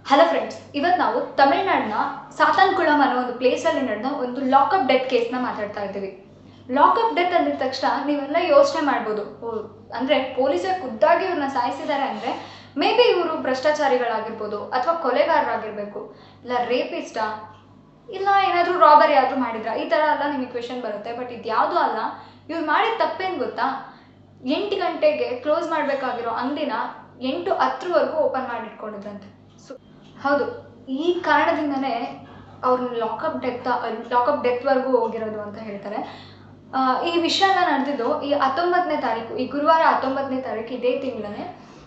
hello friends ಇವತ್ತು ನಾವು ತಮಿಳ್ನಾಡಿನ ಸಾತಾನ್ಕುಳಂ ಅನ್ನೋ ಒಂದು ಪ್ಲೇಸಲ್ಲಿ ನಡೆದ ಒಂದು ಲಾಕಪ್ ಡೆತ್ ಕೇಸ್ನ ಮಾತಾಡ್ತಾ ಇದ್ದೀವಿ ಲಾಕಪ್ ಡೆತ್ ಅಂದಿದ ತಕ್ಷಣ ನೀವೆಲ್ಲ ಯೋಚನೆ ಮಾಡ್ಬೋದು ಓ, ಅಂದ್ರೆ ಪೊಲೀಸರು ಖುದ್ದಾಗಿ ಇವ್ರನ್ನ ಸಾಯಿಸಿದ್ದಾರೆ ಅಂದ್ರೆ ಮೇ ಬಿ ಇವರು ಭ್ರಷ್ಟಾಚಾರಿಗಳಾಗಿರ್ಬೋದು ಅಥವಾ ಕೊಲೆಗಾರರಾಗಿರ್ಬೇಕು ಇಲ್ಲ ರೇಪಿಸ್ಟಾ ಇಲ್ಲ ಏನಾದರೂ ರಾಬರಿ ಆದರೂ ಮಾಡಿದ್ರ ಈ ಥರ ಎಲ್ಲ ನಿಮಗೆ ಕ್ವೆಶನ್ ಬರುತ್ತೆ ಬಟ್ ಇದು ಯಾವುದೂ ಅಲ್ಲ ಇವ್ರು ಮಾಡಿದ ತಪ್ಪೇನು ಗೊತ್ತಾ ಎಂಟು ಗಂಟೆಗೆ ಕ್ಲೋಸ್ ಮಾಡಬೇಕಾಗಿರೋ ಅಂಗಡಿನ ಎಂಟು ಹತ್ರವರೆಗೂ ಓಪನ್ ಮಾಡಿಟ್ಕೊಂಡಿದ್ರಂತೆ ಸೊ ಹೌದು ಈ ಕಾರಣದಿಂದನೇ ಅವ್ರನ್ನ ಲಾಕಪ್ ಡೆತ್ ಲಾಕಪ್ ಡೆತ್ವರೆಗೂ ಹೋಗಿರೋದು ಅಂತ ಹೇಳ್ತಾರೆ ಆ, ಈ ವಿಷಯ ಎಲ್ಲ ನಡೆದಿದ್ದು ಈ ಹತ್ತೊಂಬತ್ತನೇ ತಾರೀಕು ಈ ಗುರುವಾರ ಹತ್ತೊಂಬತ್ತನೇ ತಾರೀಕು ಇದೇ ತಿಂಗಳೇ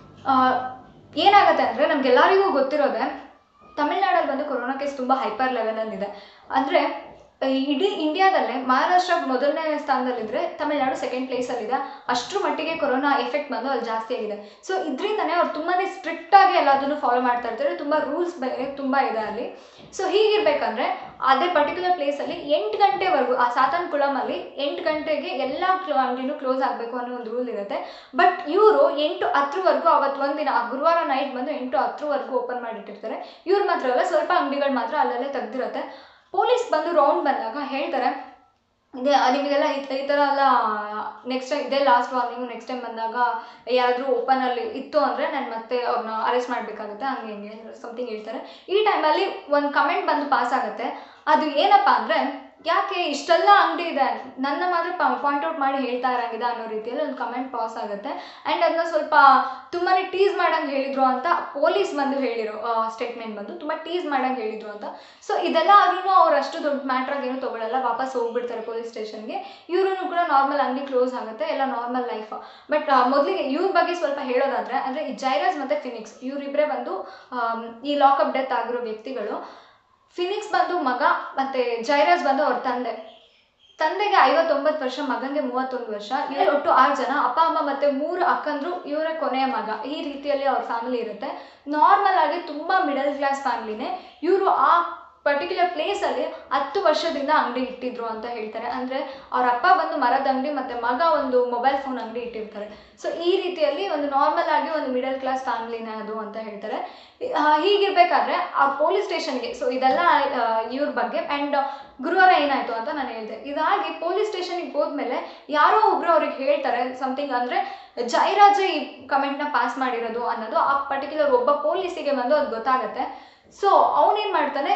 ಏನಾಗುತ್ತೆ ಅಂದರೆ ನಮ್ಗೆಲ್ಲರಿಗೂ ಗೊತ್ತಿರೋದೆ ತಮಿಳ್ನಾಡಲ್ಲಿ ಬಂದು ಕೊರೋನಾ ಕೇಸ್ ತುಂಬ ಹೈಪರ್ ಲೆವೆಲಲ್ಲಿದೆ ಅಂದರೆ ಇಡೀ ಇಂಡಿಯಾದಲ್ಲೇ ಮಹಾರಾಷ್ಟ್ರ ಮೊದಲನೇ ಸ್ಥಾನದಲ್ಲಿದ್ದರೆ ತಮಿಳ್ನಾಡು ಸೆಕೆಂಡ್ ಪ್ಲೇಸಲ್ಲಿದೆ ಅಷ್ಟರ ಮಟ್ಟಿಗೆ ಕೊರೋನಾ ಎಫೆಕ್ಟ್ ಬಂದು ಅಲ್ಲಿ ಜಾಸ್ತಿ ಆಗಿದೆ ಸೊ ಇದರಿಂದನೇ ಅವ್ರು ತುಂಬಾ ಸ್ಟ್ರಿಕ್ಟಾಗಿ ಎಲ್ಲದನ್ನು ಫಾಲೋ ಮಾಡ್ತಾ ಇರ್ತಾರೆ ತುಂಬ ರೂಲ್ಸ್ ಬೇರೆ ತುಂಬ ಇದೆ ಅಲ್ಲಿ ಸೊ ಹೀಗಿರ್ಬೇಕಂದ್ರೆ ಅದೇ ಪರ್ಟಿಕ್ಯುಲರ್ ಪ್ಲೇಸಲ್ಲಿ ಎಂಟು ಗಂಟೆವರೆಗೂ ಆ ಸಾತಾನ್ ಕುಳಮಲ್ಲಿ ಎಂಟು ಗಂಟೆಗೆ ಎಲ್ಲ ಕ್ಲೋ ಅಂಗಡಿನೂ ಕ್ಲೋಸ್ ಆಗಬೇಕು ಅನ್ನೋ ಒಂದು ರೂಲ್ ಇರುತ್ತೆ ಬಟ್ ಇವರು ಎಂಟು ಹತ್ರವರೆಗೂ ಅವತ್ತು ಒಂದಿನ ಆ ಗುರುವಾರ ನೈಟ್ ಬಂದು ಎಂಟು ಹತ್ರವರೆಗೂ ಓಪನ್ ಮಾಡಿಟ್ಟಿರ್ತಾರೆ ಇವ್ರು ಮಾತ್ರ ಅಲ್ಲ ಸ್ವಲ್ಪ ಅಂಗಡಿಗಳು ಮಾತ್ರ ಅಲ್ಲಲ್ಲೇ ತೆಗ್ದಿರುತ್ತೆ ಪೊಲೀಸ್ ಬಂದು ರೌಂಡ್ ಬಂದಾಗ ಹೇಳ್ತಾರೆ ಇದೇ ನಿಮಗೆಲ್ಲ ಈ ಈ ಥರ ಎಲ್ಲ ನೆಕ್ಸ್ಟ್ ಟೈಮ್ ಇದೇ ಲಾಸ್ಟ್ ವಾರ್ನಿಂಗು ನೆಕ್ಸ್ಟ್ ಟೈಮ್ ಬಂದಾಗ ಯಾರಾದರೂ ಓಪನಲ್ಲಿ ಇತ್ತು ಅಂದರೆ ನಾನು ಮತ್ತೆ ಅವ್ರನ್ನ ಅರೆಸ್ಟ್ ಮಾಡಬೇಕಾಗುತ್ತೆ ಹಂಗೆ ಹಿಂಗೆ ಸಮಥಿಂಗ್ ಹೇಳ್ತಾರೆ ಈ ಟೈಮಲ್ಲಿ ಒಂದು ಕಮೆಂಟ್ ಬಂದು ಪಾಸ್ ಆಗುತ್ತೆ ಅದು ಏನಪ್ಪ ಅಂದರೆ ಯಾಕೆ ಇಷ್ಟೆಲ್ಲ ಅಂಗಡಿ ಇದೆ ನನ್ನ ಮಾತ್ರ ಪಾಯಿಂಟ್ ಔಟ್ ಮಾಡಿ ಹೇಳ್ತಾ ಇರಂಗಿದೆ ಅನ್ನೋ ರೀತಿಯಲ್ಲಿ ಒಂದು ಕಮೆಂಟ್ ಪಾಸ್ ಆಗುತ್ತೆ ಆ್ಯಂಡ್ ಅದನ್ನ ಸ್ವಲ್ಪ ತುಂಬಾ ಟೀಸ್ ಮಾಡಂಗೆ ಹೇಳಿದ್ರು ಅಂತ ಪೊಲೀಸ್ ಬಂದು ಹೇಳಿರೋ ಸ್ಟೇಟ್ಮೆಂಟ್ ಬಂದು ತುಂಬ ಟೀಸ್ ಮಾಡಂಗೆ ಹೇಳಿದ್ರು ಅಂತ ಸೊ ಇದೆಲ್ಲ ಆದ್ರೂ ಅವ್ರು ಅಷ್ಟು ದೊಡ್ಡ ಮ್ಯಾಟ್ರಾಗಿ ಏನು ತೊಗೊಳಲ್ಲ ವಾಪಸ್ ಹೋಗ್ಬಿಡ್ತಾರೆ ಪೊಲೀಸ್ ಸ್ಟೇಷನ್ಗೆ ಇವ್ರೂ ಕೂಡ ನಾರ್ಮಲ್ ಅಂಗಡಿ ಕ್ಲೋಸ್ ಆಗುತ್ತೆ ಎಲ್ಲ ನಾರ್ಮಲ್ ಲೈಫ್ ಬಟ್ ಮೊದಲಿಗೆ ಇವ್ರ ಬಗ್ಗೆ ಸ್ವಲ್ಪ ಹೇಳೋದಾದ್ರೆ ಅಂದರೆ ಈ ಜೈರಾಜ್ ಮತ್ತು ಫಿನಿಕ್ಸ್ ಇವರಿಬ್ಬರೇ ಬಂದು ಆಮ್, ಈ ಲಾಕಪ್ ಡೆತ್ ಆಗಿರೋ ವ್ಯಕ್ತಿಗಳು ಫಿನಿಕ್ಸ್ ಬಂದು ಮಗ ಮತ್ತು ಜೈರಾಜ್ ಬಂದು ಅವ್ರ ತಂದೆ ತಂದೆಗೆ ಐವತ್ತೊಂಬತ್ತು ವರ್ಷ ಮಗನಿಗೆ ಮೂವತ್ತೊಂದು ವರ್ಷ ಇವ್ರು ಒಟ್ಟು ಆರು ಜನ ಅಪ್ಪ ಅಮ್ಮ ಮತ್ತೆ ಮೂರು ಅಕ್ಕಂದ್ರು ಇವರೇ ಕೊನೆಯ ಮಗ ಈ ರೀತಿಯಲ್ಲಿ ಅವ್ರ ಫ್ಯಾಮಿಲಿ ಇರುತ್ತೆ ನಾರ್ಮಲ್ ಆಗಿ ತುಂಬ ಮಿಡಲ್ ಕ್ಲಾಸ್ ಫ್ಯಾಮಿಲಿನೇ ಇವರು ಆ ಪರ್ಟಿಕ್ಯುಲರ್ ಪ್ಲೇಸಲ್ಲಿ ಹತ್ತು ವರ್ಷದಿಂದ ಅಂಗಡಿ ಇಟ್ಟಿದ್ರು ಅಂತ ಹೇಳ್ತಾರೆ ಅಂದರೆ ಅವ್ರ ಅಪ್ಪ ಬಂದು ಮರದ ಅಂಗಡಿ ಮತ್ತು ಮಗ ಒಂದು ಮೊಬೈಲ್ ಫೋನ್ ಅಂಗಡಿ ಇಟ್ಟಿರ್ತಾರೆ ಸೊ ಈ ರೀತಿಯಲ್ಲಿ ಒಂದು ನಾರ್ಮಲ್ ಆಗಿ ಒಂದು ಮಿಡಲ್ ಕ್ಲಾಸ್ ಫ್ಯಾಮಿಲಿನೇ ಅದು ಅಂತ ಹೇಳ್ತಾರೆ ಆ, ಹೀಗಿರ್ಬೇಕಾದ್ರೆ ಆ ಪೊಲೀಸ್ ಸ್ಟೇಷನ್ಗೆ ಸೊ ಇದೆಲ್ಲ ಆ, ಇವ್ರ ಬಗ್ಗೆ ಆ್ಯಂಡ್ ಗುರುವಾರ ಏನಾಯಿತು ಅಂತ ನಾನು ಹೇಳಿದೆ ಇದಾಗಿ ಪೊಲೀಸ್ ಸ್ಟೇಷನಿಗೆ ಹೋದ್ಮೇಲೆ ಯಾರೋ ಒಬ್ರು ಅವ್ರಿಗೆ ಹೇಳ್ತಾರೆ ಸಮಥಿಂಗ್ ಅಂದರೆ ಜೈರಾಜ್ ಈ ಕಮೆಂಟ್ನ ಪಾಸ್ ಮಾಡಿರೋದು ಅನ್ನೋದು ಆ ಪರ್ಟಿಕ್ಯುಲರ್ ಒಬ್ಬ ಪೊಲೀಸಿಗೆ ಬಂದು ಅದು ಗೊತ್ತಾಗುತ್ತೆ ಸೊ ಅವನೇನು ಮಾಡ್ತಾನೆ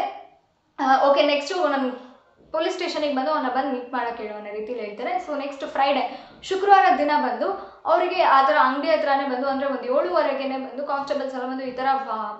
ಓಕೆ ನೆಕ್ಸ್ಟು ನಾನು ಪೊಲೀಸ್ ಸ್ಟೇಷನಿಗೆ ಬಂದು ಅವನ್ನ ಬಂದು ಮೀಟ್ ಮಾಡೋಕ್ಕೆ ಹೇಳೋ ಅನ್ನೋ ರೀತಿಲಿ ಹೇಳ್ತಾರೆ ಸೊ ನೆಕ್ಸ್ಟ್ ಫ್ರೈಡೆ ಶುಕ್ರವಾರ ದಿನ ಬಂದು ಅವರಿಗೆ ಆ ಥರ ಅಂಗಡಿ ಹತ್ರನೇ ಬಂದು ಅಂದರೆ ಒಂದು ಏಳುವರೆಗೇನೆ ಬಂದು ಕಾನ್ಸ್ಟೇಬಲ್ಸ್ ಎಲ್ಲ ಬಂದು ಈ ಥರ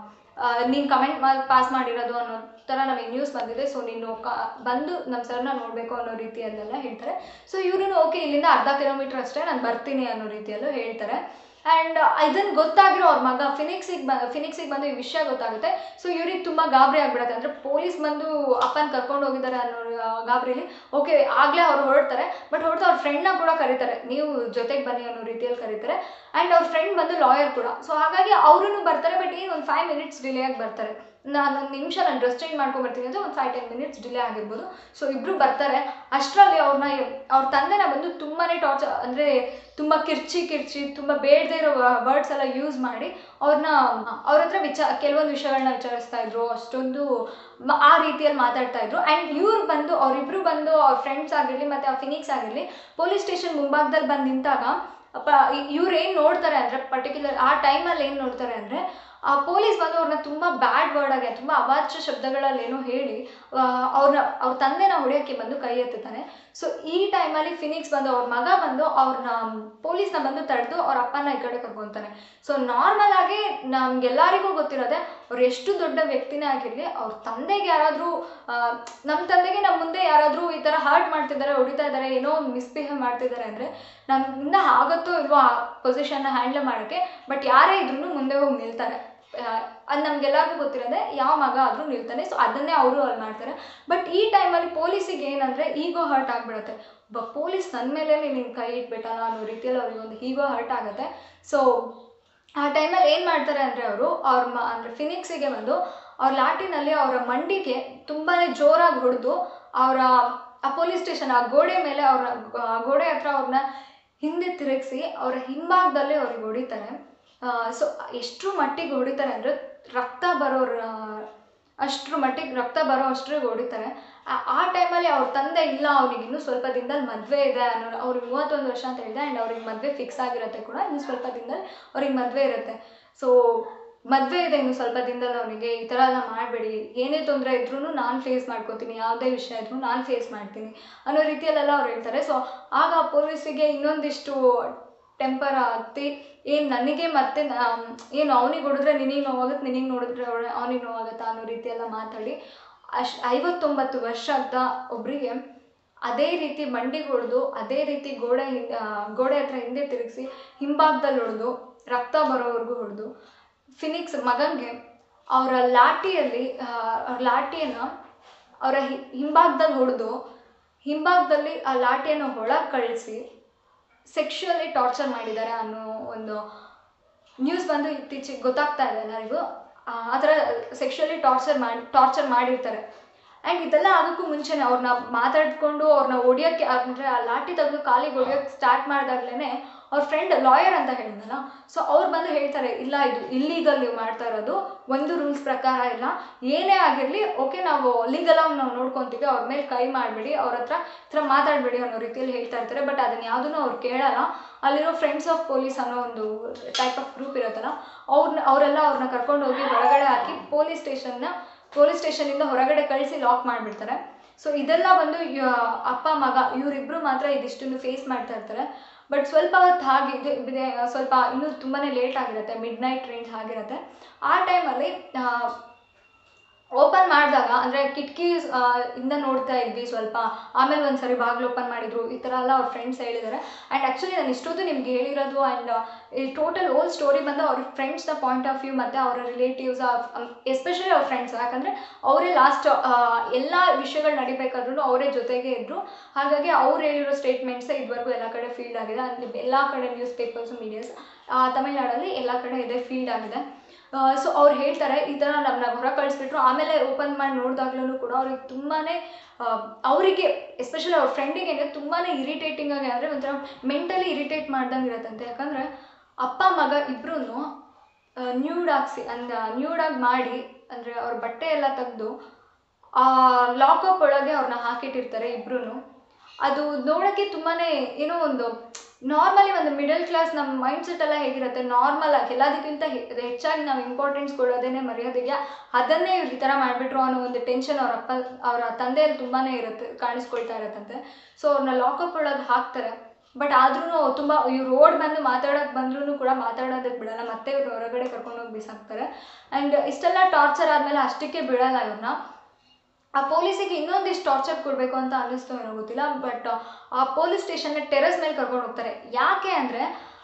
ನೀನು ಕಮೆಂಟ್ ಮಾಡಿ ಪಾಸ್ ಮಾಡಿರೋದು ಅನ್ನೋ ಥರ ನಮಗೆ ನ್ಯೂಸ್ ಬಂದಿದೆ ಸೊ ನೀನು ಕ ಬಂದು ನಮ್ಮ ಸರ್ನ ನೋಡಬೇಕು ಅನ್ನೋ ರೀತಿಯಲ್ಲೆಲ್ಲ ಹೇಳ್ತಾರೆ ಸೊ ಇವ್ರೂ ಓಕೆ ಇಲ್ಲಿಂದ ಅರ್ಧ ಕಿಲೋಮೀಟ್ರ್ ಅಷ್ಟೇ ನಾನು ಬರ್ತೀನಿ ಅನ್ನೋ ರೀತಿಯಲ್ಲೂ ಹೇಳ್ತಾರೆ ಆ್ಯಂಡ್ ಇದನ್ನು ಗೊತ್ತಾಗಿರೋ ಅವ್ರ ಮಗ ಫಿನಿಕ್ಸಿಗೆ ಬ ಫಿನಿಕ್ಸಿಗೆ ಬಂದು ಈ ವಿಷಯ ಗೊತ್ತಾಗುತ್ತೆ ಸೊ ಇವ್ರಿಗೆ ತುಂಬ ಗಾಬರಿ ಆಗ್ಬಿಡುತ್ತೆ ಅಂದರೆ ಪೊಲೀಸ್ ಬಂದು ಅಪ್ಪನ ಕರ್ಕೊಂಡು ಹೋಗಿದ್ದಾರೆ ಅನ್ನೋ ಆ, ಗಾಬರಿಲಿ ಓಕೆ ಆಗಲೇ ಅವ್ರು ಹೊರಡ್ತಾರೆ ಬಟ್ ಹೊರಡ್ತಾ ಅವ್ರ ಫ್ರೆಂಡ್ನ ಕೂಡ ಕರೀತಾರೆ ನೀವು ಜೊತೆಗೆ ಬನ್ನಿ ಅನ್ನೋ ರೀತಿಯಲ್ಲಿ ಕರೀತಾರೆ ಆ್ಯಂಡ್ ಅವ್ರ ಫ್ರೆಂಡ್ ಬಂದು ಲಾಯರ್ ಕೂಡ ಸೊ ಹಾಗಾಗಿ ಅವರೂ ಬರ್ತಾರೆ ಬಟ್ ಏನು ಒಂದು ಫೈವ್ ಮಿನಿಟ್ಸ್ ಡಿಲೇ ಆಗಿ ಬರ್ತಾರೆ ನಾನು ಒಂದು ನಿಮಿಷ ನಾನು ಡ್ರೆಸ್ ಚೇಂಜ್ ಮಾಡ್ಕೊಂಬರ್ತೀನಿ ಅಂದರೆ ಒಂದು ಫೈವ್ ಟೆನ್ ಮಿನಿಟ್ಸ್ ಡಿಲೇ ಆಗಿರ್ಬೋದು ಸೊ ಇಬ್ಬರು ಬರ್ತಾರೆ ಅಷ್ಟರಲ್ಲಿ ಅವ್ರನ್ನ ಅವ್ರ ತಂದೆನ ಬಂದು ತುಂಬಾ ಟಾರ್ಚರ್ ಅಂದರೆ ತುಂಬ ಕಿರ್ಚಿ ಕಿರ್ಚಿ ತುಂಬ ಬೇಡದೇ ಇರೋ ವರ್ಡ್ಸ್ ಎಲ್ಲ ಯೂಸ್ ಮಾಡಿ ಅವ್ರನ್ನ ಅವ್ರ ಹತ್ರ ವಿಚಾರ ಕೆಲವೊಂದು ವಿಷಯಗಳನ್ನ ವಿಚಾರಿಸ್ತಾ ಇದ್ರು ಅಷ್ಟೊಂದು ಮ- ಆ ರೀತಿಯಲ್ಲಿ ಮಾತಾಡ್ತಾ ಇದ್ರು ಆ್ಯಂಡ್ ಇವ್ರು ಬಂದು ಅವರಿಬ್ರು ಬಂದು ಅವ್ರ ಫ್ರೆಂಡ್ಸ್ ಆಗಿರಲಿ ಮತ್ತು ಆ ಫಿನಿಕ್ಸ್ ಆಗಿರಲಿ ಪೊಲೀಸ್ ಸ್ಟೇಷನ್ ಮುಂಭಾಗದಲ್ಲಿ ಬಂದು ನಿಂತಾಗ ಅಪ್ಪ ಇವ್ರು ಏನು ನೋಡ್ತಾರೆ ಅಂದರೆ ಪರ್ಟಿಕ್ಯುಲರ್ ಆ ಟೈಮಲ್ಲಿ ಏನು ನೋಡ್ತಾರೆ ಅಂದರೆ ಆ ಪೊಲೀಸ್ ಬಂದು ಅವ್ರನ್ನ ತುಂಬ ಬ್ಯಾಡ್ ವರ್ಡಾಗೆ ತುಂಬ ಅವಾಚ್ಯ ಶಬ್ದಗಳಲ್ಲಿ ಏನೋ ಹೇಳಿ ಆ, ಅವ್ರನ್ನ ಅವ್ರ ತಂದೆನ ಹೊಡೆಯೋಕ್ಕೆ ಬಂದು ಕೈ ಎತ್ತುತ್ತಾನೆ ಸೊ ಈ ಟೈಮಲ್ಲಿ ಫಿನಿಕ್ಸ್ ಬಂದು ಅವ್ರ ಮಗ ಬಂದು ಅವ್ರನ್ನ ಪೊಲೀಸ್ನ ಬಂದು ತಡೆದು ಅವ್ರ ಅಪ್ಪನ ಈ ಕಡೆ ಕರ್ಕೊತಾನೆ ಸೊ ನಾರ್ಮಲ್ ಆಗಿ ನಮ್ಗೆಲ್ಲರಿಗೂ ಗೊತ್ತಿರೋದೆ ಅವ್ರು ಎಷ್ಟು ದೊಡ್ಡ ವ್ಯಕ್ತಿನೇ ಆಗಿರಲಿ ಅವ್ರ ತಂದೆಗೆ ಯಾರಾದರೂ ನಮ್ಮ ತಂದೆಗೆ ನಮ್ಮ ಮುಂದೆ ಯಾರಾದರೂ ಈ ಥರ ಹರ್ಟ್ ಮಾಡ್ತಿದ್ದಾರೆ ಹೊಡಿತಾ ಇದ್ದಾರೆ ಏನೋ ಮಿಸ್ಬಿಹೇವ್ ಮಾಡ್ತಿದ್ದಾರೆ ಅಂದರೆ ನಮ್ಮಿಂದ ಆಗುತ್ತೋ ಇಲ್ವೋ ಆ ಪೊಸಿಷನ್ನ ಹ್ಯಾಂಡಲ್ ಮಾಡೋಕ್ಕೆ ಬಟ್ ಯಾರೇ ಇದ್ರೂ ಮುಂದೆ ಹೋಗಿ ನಿಲ್ತಾರೆ ಅದು ನಮ್ಗೆಲ್ಲರಿಗೂ ಗೊತ್ತಿರೋದೆ ಯಾವ ಮಗ ಆದರೂ ನಿಲ್ತಾನೆ ಸೊ ಅದನ್ನೇ ಅವರು ಅಲ್ಲಿ ಮಾಡ್ತಾರೆ ಬಟ್ ಈ ಟೈಮಲ್ಲಿ ಪೊಲೀಸಿಗೆ ಏನಂದರೆ ಈಗೋ ಹರ್ಟ್ ಆಗಿಬಿಡುತ್ತೆ ಒಬ್ಬ ಪೊಲೀಸ್ ನನ್ನ ಮೇಲೆ ನೀನು ಕೈ ಇಟ್ಬಿಟ್ಟಲ್ಲ ಅನ್ನೋ ರೀತಿಯಲ್ಲಿ ಅವ್ರಿಗೆ ಒಂದು ಈಗೋ ಹರ್ಟ್ ಆಗುತ್ತೆ ಸೊ ಆ ಟೈಮಲ್ಲಿ ಏನು ಮಾಡ್ತಾರೆ ಅಂದರೆ ಅವರು ಅವ್ರ ಮ ಅಂದರೆ ಫಿನಿಕ್ಸಿಗೆ ಬಂದು ಅವ್ರ ಲಾಟಿನಲ್ಲಿ ಅವರ ಮಂಡಿಗೆ ತುಂಬಾ ಜೋರಾಗಿ ಹೊಡೆದು ಅವರ ಆ ಪೊಲೀಸ್ ಸ್ಟೇಷನ್ ಆ ಗೋಡೆ ಮೇಲೆ ಅವರ ಗೋಡೆ ಹತ್ರ ಅವ್ರನ್ನ ಹಿಂದೆ ತಿರುಗಿಸಿ ಅವರ ಹಿಂಭಾಗದಲ್ಲೇ ಅವ್ರಿಗೆ ಹೊಡಿತಾರೆ ಸೊ ಎಷ್ಟು ಮಟ್ಟಿಗೆ ಹೊಡಿತಾರೆ ಅಂದರೆ ರಕ್ತ ಬರೋರ ಅಷ್ಟ್ರ ಮಟ್ಟಿಗೆ ರಕ್ತ ಬರೋ ಅಷ್ಟ್ರಿಗೆ ಹೊಡಿತಾರೆ ಆ- ಆ ಟೈಮಲ್ಲಿ ಅವ್ರ ತಂದೆ ಇಲ್ಲ ಅವ್ರಿಗೆ ಇನ್ನೂ ಸ್ವಲ್ಪ ದಿನದಲ್ಲಿ ಮದುವೆ ಇದೆ ಅನ್ನೋ ಅವ್ರಿಗೆ ಮೂವತ್ತೊಂದು ವರ್ಷ ಅಂತ ಹೇಳಿದೆ ಆ್ಯಂಡ್ ಅವ್ರಿಗೆ ಮದುವೆ ಫಿಕ್ಸ್ ಆಗಿರುತ್ತೆ ಕೂಡ ಇನ್ನು ಸ್ವಲ್ಪ ದಿನದಲ್ಲಿ ಅವ್ರಿಗೆ ಮದುವೆ ಇರುತ್ತೆ ಸೊ ಮದುವೆ ಇದೆ ಇನ್ನು ಸ್ವಲ್ಪ ದಿನದಲ್ಲಿ ಅವನಿಗೆ ಈ ಥರ ಎಲ್ಲ ಮಾಡಬೇಡಿ ಏನೇ ತೊಂದರೆ ಇದ್ರೂ ನಾನು ಫೇಸ್ ಮಾಡ್ಕೋತೀನಿ ಯಾವುದೇ ವಿಷಯ ಇದ್ರೂ ನಾನು ಫೇಸ್ ಮಾಡ್ತೀನಿ ಅನ್ನೋ ರೀತಿಯಲ್ಲೆಲ್ಲ ಅವ್ರು ಹೇಳ್ತಾರೆ ಸೊ ಆಗ ಪೊಲೀಸಿಗೆ ಇನ್ನೊಂದಿಷ್ಟು ಟೆಂಪರ್ ಹತ್ತಿ ಏನು ನನಗೆ ಮತ್ತೆ ಏನು ಅವನಿಗೆ ಹೊಡೆದ್ರೆ ನಿನಗೆ ನೋವಾಗುತ್ತೆ ನಿನಗೆ ನೋಡಿದ್ರೆ ಅವನಿಗೆ ನೋವಾಗುತ್ತಾ ಅನ್ನೋ ರೀತಿ ಎಲ್ಲ ಮಾತಾಡಿ ಅಷ್ಟು ಐವತ್ತೊಂಬತ್ತು ವರ್ಷದ ಒಬ್ಬರಿಗೆ ಅದೇ ರೀತಿ ಮಂಡಿಗೆ ಹೊಡೆದು ಅದೇ ರೀತಿ ಗೋಡೆ ಹಿಂದೆ ಆ, ಗೋಡೆ ಹತ್ರ ಹಿಂದೆ ತಿರುಗಿಸಿ ಹಿಂಭಾಗದಲ್ಲಿ ಹೊಡೆದು ರಕ್ತ ಬರೋವರೆಗೂ ಹೊಡೆದು ಫಿನಿಕ್ಸ್ ಮಗನಿಗೆ ಅವರ ಲಾಠಿಯಲ್ಲಿ ಆ, ಅವ್ರ ಲಾಠಿಯನ್ನು ಅವರ ಹಿಂಭಾಗದಲ್ಲಿ ಹೊಡೆದು ಹಿಂಭಾಗದಲ್ಲಿ ಆ ಲಾಠಿಯನ್ನು ಒಳಗೆ ಕಳಿಸಿ ಸೆಕ್ಷುವಲಿ ಟಾರ್ಚರ್ ಮಾಡಿದ್ದಾರೆ ಅನ್ನೋ ಒಂದು ನ್ಯೂಸ್ ಬಂದು ಇತ್ತೀಚೆಗೆ ಗೊತ್ತಾಗ್ತಾ ಇದೆ ಎಲ್ಲರಿಗೂ ಆ ಆ ಥರ ಸೆಕ್ಷುವಲಿ ಟಾರ್ಚರ್ ಮಾಡಿ ಟಾರ್ಚರ್ ಮಾಡಿರ್ತಾರೆ ಆ್ಯಂಡ್ ಇದೆಲ್ಲ ಆಗೋಕ್ಕೂ ಮುಂಚೆನೇ ಅವ್ರನ್ನ ಮಾತಾಡ್ಕೊಂಡು ಅವ್ರನ್ನ ಹೊಡಿಯೋಕ್ಕೆ ಅಂದರೆ ಆ ಲಾಠಿ ತೆಗೆದು ಕಾಲಿಗೆ ಹೊಡಿಯೋಕ್ಕೆ ಸ್ಟಾರ್ಟ್ ಮಾಡಿದಾಗ್ಲೇ ಅವ್ರ ಫ್ರೆಂಡ್ ಲಾಯರ್ ಅಂತ ಹೇಳಿದ್ನಲ್ಲ ಸೊ ಅವ್ರು ಬಂದು ಹೇಳ್ತಾರೆ ಇಲ್ಲ ಇದು ಇಲ್ಲೀಗಲ್ ನೀವು ಮಾಡ್ತಾ ಇರೋದು ಒಂದು ರೂಲ್ಸ್ ಪ್ರಕಾರ ಇಲ್ಲ ಏನೇ ಆಗಿರಲಿ ಓಕೆ ನಾವು ಲೀಗಲಾಗಿ ನಾವು ನೋಡ್ಕೊತೀವಿ ಅವ್ರ ಮೇಲೆ ಕೈ ಮಾಡಬೇಡಿ ಅವ್ರ ಹತ್ರ ಈ ಥರ ಮಾತಾಡಬೇಡಿ ಅನ್ನೋ ರೀತಿಯಲ್ಲಿ ಹೇಳ್ತಾ ಇರ್ತಾರೆ ಬಟ್ ಅದನ್ನು ಯಾವುದನ್ನು ಅವ್ರು ಕೇಳಲ್ಲ ಅಲ್ಲಿರೋ ಫ್ರೆಂಡ್ಸ್ ಆಫ್ ಪೊಲೀಸ್ ಅನ್ನೋ ಒಂದು ಟೈಪ್ ಆಫ್ ಗ್ರೂಪ್ ಇರುತ್ತಲ್ಲ ಅವ್ರನ್ನ ಅವರೆಲ್ಲ ಅವ್ರನ್ನ ಕರ್ಕೊಂಡು ಹೋಗಿ ಒಳಗಡೆ ಹಾಕಿ ಪೊಲೀಸ್ ಸ್ಟೇಷನ್ನ ಪೊಲೀಸ್ ಸ್ಟೇಷನಿಂದ ಹೊರಗಡೆ ಕಳಿಸಿ ಲಾಕ್ ಮಾಡಿಬಿಡ್ತಾರೆ ಸೊ ಇದೆಲ್ಲ ಬಂದು ಯ- ಅಪ್ಪ ಮಗ ಇವರಿಬ್ಬರು ಮಾತ್ರ ಇದಿಷ್ಟನ್ನು ಫೇಸ್ ಮಾಡ್ತಾ ಇರ್ತಾರೆ ಬಟ್ ಸ್ವಲ್ಪ ಹೊತ್ತು ಹಾಗೆ ಇದೆ ಇದೆ ಸ್ವಲ್ಪ ಇನ್ನೂ ತುಂಬಾ ಲೇಟ್ ಆಗಿರುತ್ತೆ ಮಿಡ್ ನೈಟ್ ರೇಂಜ್ ಆಗಿರುತ್ತೆ ಆ ಟೈಮಲ್ಲಿ ಓಪನ್ ಮಾಡಿದಾಗ ಅಂದರೆ ಕಿಟಕಿ ಇಂದ ನೋಡ್ತಾ ಇದ್ವಿ ಸ್ವಲ್ಪ ಆಮೇಲೆ ಒಂದು ಸರಿ ಬಾಗಿಲು ಓಪನ್ ಮಾಡಿದ್ರು ಈ ಥರ ಎಲ್ಲ ಅವ್ರ ಫ್ರೆಂಡ್ಸ್ ಹೇಳಿದ್ದಾರೆ ಆ್ಯಂಡ್ ಆ್ಯಕ್ಚುಲಿ ನಾನು ಇಷ್ಟೊತ್ತು ನಿಮ್ಗೆ ಹೇಳಿರೋದು ಆ್ಯಂಡ್ ಈ ಟೋಟಲ್ ಓಲ್ ಸ್ಟೋರಿ ಬಂದು ಅವ್ರ ಫ್ರೆಂಡ್ಸ್ನ ಪಾಯಿಂಟ್ ಆಫ್ ವ್ಯೂ ಮತ್ತು ಅವರ ರಿಲೇಟಿವ್ಸ್ ಎಸ್ಪೆಷಲಿ ಅವ್ರ ಫ್ರೆಂಡ್ಸ್ ಯಾಕಂದರೆ ಅವರೇ ಲಾಸ್ಟ್ ಎಲ್ಲ ವಿಷಯಗಳು ನಡಿಬೇಕಾದ್ರೂ ಅವರೇ ಜೊತೆಗೆ ಇದ್ದರು ಹಾಗಾಗಿ ಅವ್ರು ಹೇಳಿರೋ ಸ್ಟೇಟ್ಮೆಂಟ್ಸೇ ಇದುವರೆಗೂ ಎಲ್ಲ ಕಡೆ ಫೀಲ್ಡ್ ಆಗಿದೆ ಅಂದರೆ ಎಲ್ಲ ಕಡೆ ನ್ಯೂಸ್ ಪೇಪರ್ಸು ಮೀಡಿಯಾಸ್ ತಮಿಳ್ನಾಡಲ್ಲಿ ಎಲ್ಲ ಕಡೆ ಇದೇ ಫೀಲ್ಡ್ ಆಗಿದೆ ಸೊ ಅವ್ರು ಹೇಳ್ತಾರೆ ಈ ಥರ ನಮ್ಮನ್ನ ಹೊರ ಕಳಿಸ್ಬಿಟ್ರು ಆಮೇಲೆ ಓಪನ್ ಮಾಡಿ ನೋಡಿದಾಗ್ಲೂ ಕೂಡ ಅವ್ರಿಗೆ ತುಂಬಾ ಅವರಿಗೆ ಎಸ್ಪೆಷಲಿ ಅವ್ರ ಫ್ರೆಂಡಿಗೆ ಅಂದರೆ ತುಂಬಾ ಇರಿಟೇಟಿಂಗ್ ಆಗಿ ಅಂದರೆ ಒಂಥರ ಮೆಂಟಲಿ ಇರಿಟೇಟ್ ಮಾಡ್ದಂಗೆ ಇರತ್ತಂತೆ ಯಾಕಂದರೆ ಅಪ್ಪ ಮಗ ಇಬ್ಬರೂ ನ್ಯೂಡ್ ಹಾಕ್ಸಿ ಅಂದ ನ್ಯೂಡಾಗಿ ಮಾಡಿ ಅಂದರೆ ಅವ್ರ ಬಟ್ಟೆ ಎಲ್ಲ ತೆಗೆದು ಆ ಲಾಕಪ್ ಒಳಗೆ ಅವ್ರನ್ನ ಹಾಕಿಟ್ಟಿರ್ತಾರೆ ಇಬ್ರು ಅದು ನೋಡೋಕ್ಕೆ ತುಂಬಾ ಏನೋ ಒಂದು ನಾರ್ಮಲಿ ಒಂದು ಮಿಡಲ್ ಕ್ಲಾಸ್ ನಮ್ಮ ಮೈಂಡ್ ಸೆಟ್ ಎಲ್ಲ ಹೇಗಿರುತ್ತೆ ನಾರ್ಮಲ್ ಆಗಿ ಎಲ್ಲದಕ್ಕಿಂತ ಹೆ- ಹೆಚ್ಚಾಗಿ ನಾವು ಇಂಪಾರ್ಟೆನ್ಸ್ ಕೊಡೋದೇನೆ ಮರ್ಯಾದೆಗೆ ಅದನ್ನೇ ಇವ್ರು ಈ ಥರ ಮಾಡಿಬಿಟ್ರು ಅನ್ನೋ ಒಂದು ಟೆನ್ಷನ್ ಅವ್ರ ಅಪ್ಪ ಅವರ ತಂದೆಯಲ್ಲಿ ತುಂಬಾ ಇರುತ್ತೆ ಕಾಣಿಸ್ಕೊಳ್ತಾ ಇರತ್ತಂತೆ ಸೊ ಅವ್ರನ್ನ ಲಾಕಪ್ ಒಳಗೆ ಹಾಕ್ತಾರೆ ಬಟ್ ಆದ್ರೂ ತುಂಬ ಇವ್ರು ರೋಡ್ ಬಂದು ಮಾತಾಡೋಕೆ ಬಂದ್ರೂ ಕೂಡ ಮಾತಾಡೋದಕ್ಕೆ ಬಿಡಲ್ಲ ಮತ್ತೆ ಇವ್ರು ಹೊರಗಡೆ ಕರ್ಕೊಂಡೋಗಿ ಬಿಸಾಕ್ತಾರೆ ಆ್ಯಂಡ್ ಇಷ್ಟೆಲ್ಲ ಟಾರ್ಚರ್ ಆದಮೇಲೆ ಅಷ್ಟಕ್ಕೆ ಬಿಡಲ್ಲ ಇವ್ರನ್ನ ಆ ಪೊಲೀಸಿಗೆ ಇನ್ನೊಂದಿಷ್ಟು ಟಾರ್ಚರ್ ಕೊಡಬೇಕು ಅಂತ ಅನ್ನಿಸ್ತೋ ಏನೋ ಗೊತ್ತಿಲ್ಲ ಬಟ್ ಆ ಪೊಲೀಸ್ ಸ್ಟೇಷನ್ನ ಟೆರಸ್ ಮೇಲೆ ಕರ್ಕೊಂಡು ಹೋಗ್ತಾರೆ ಯಾಕೆ ಅಂದರೆ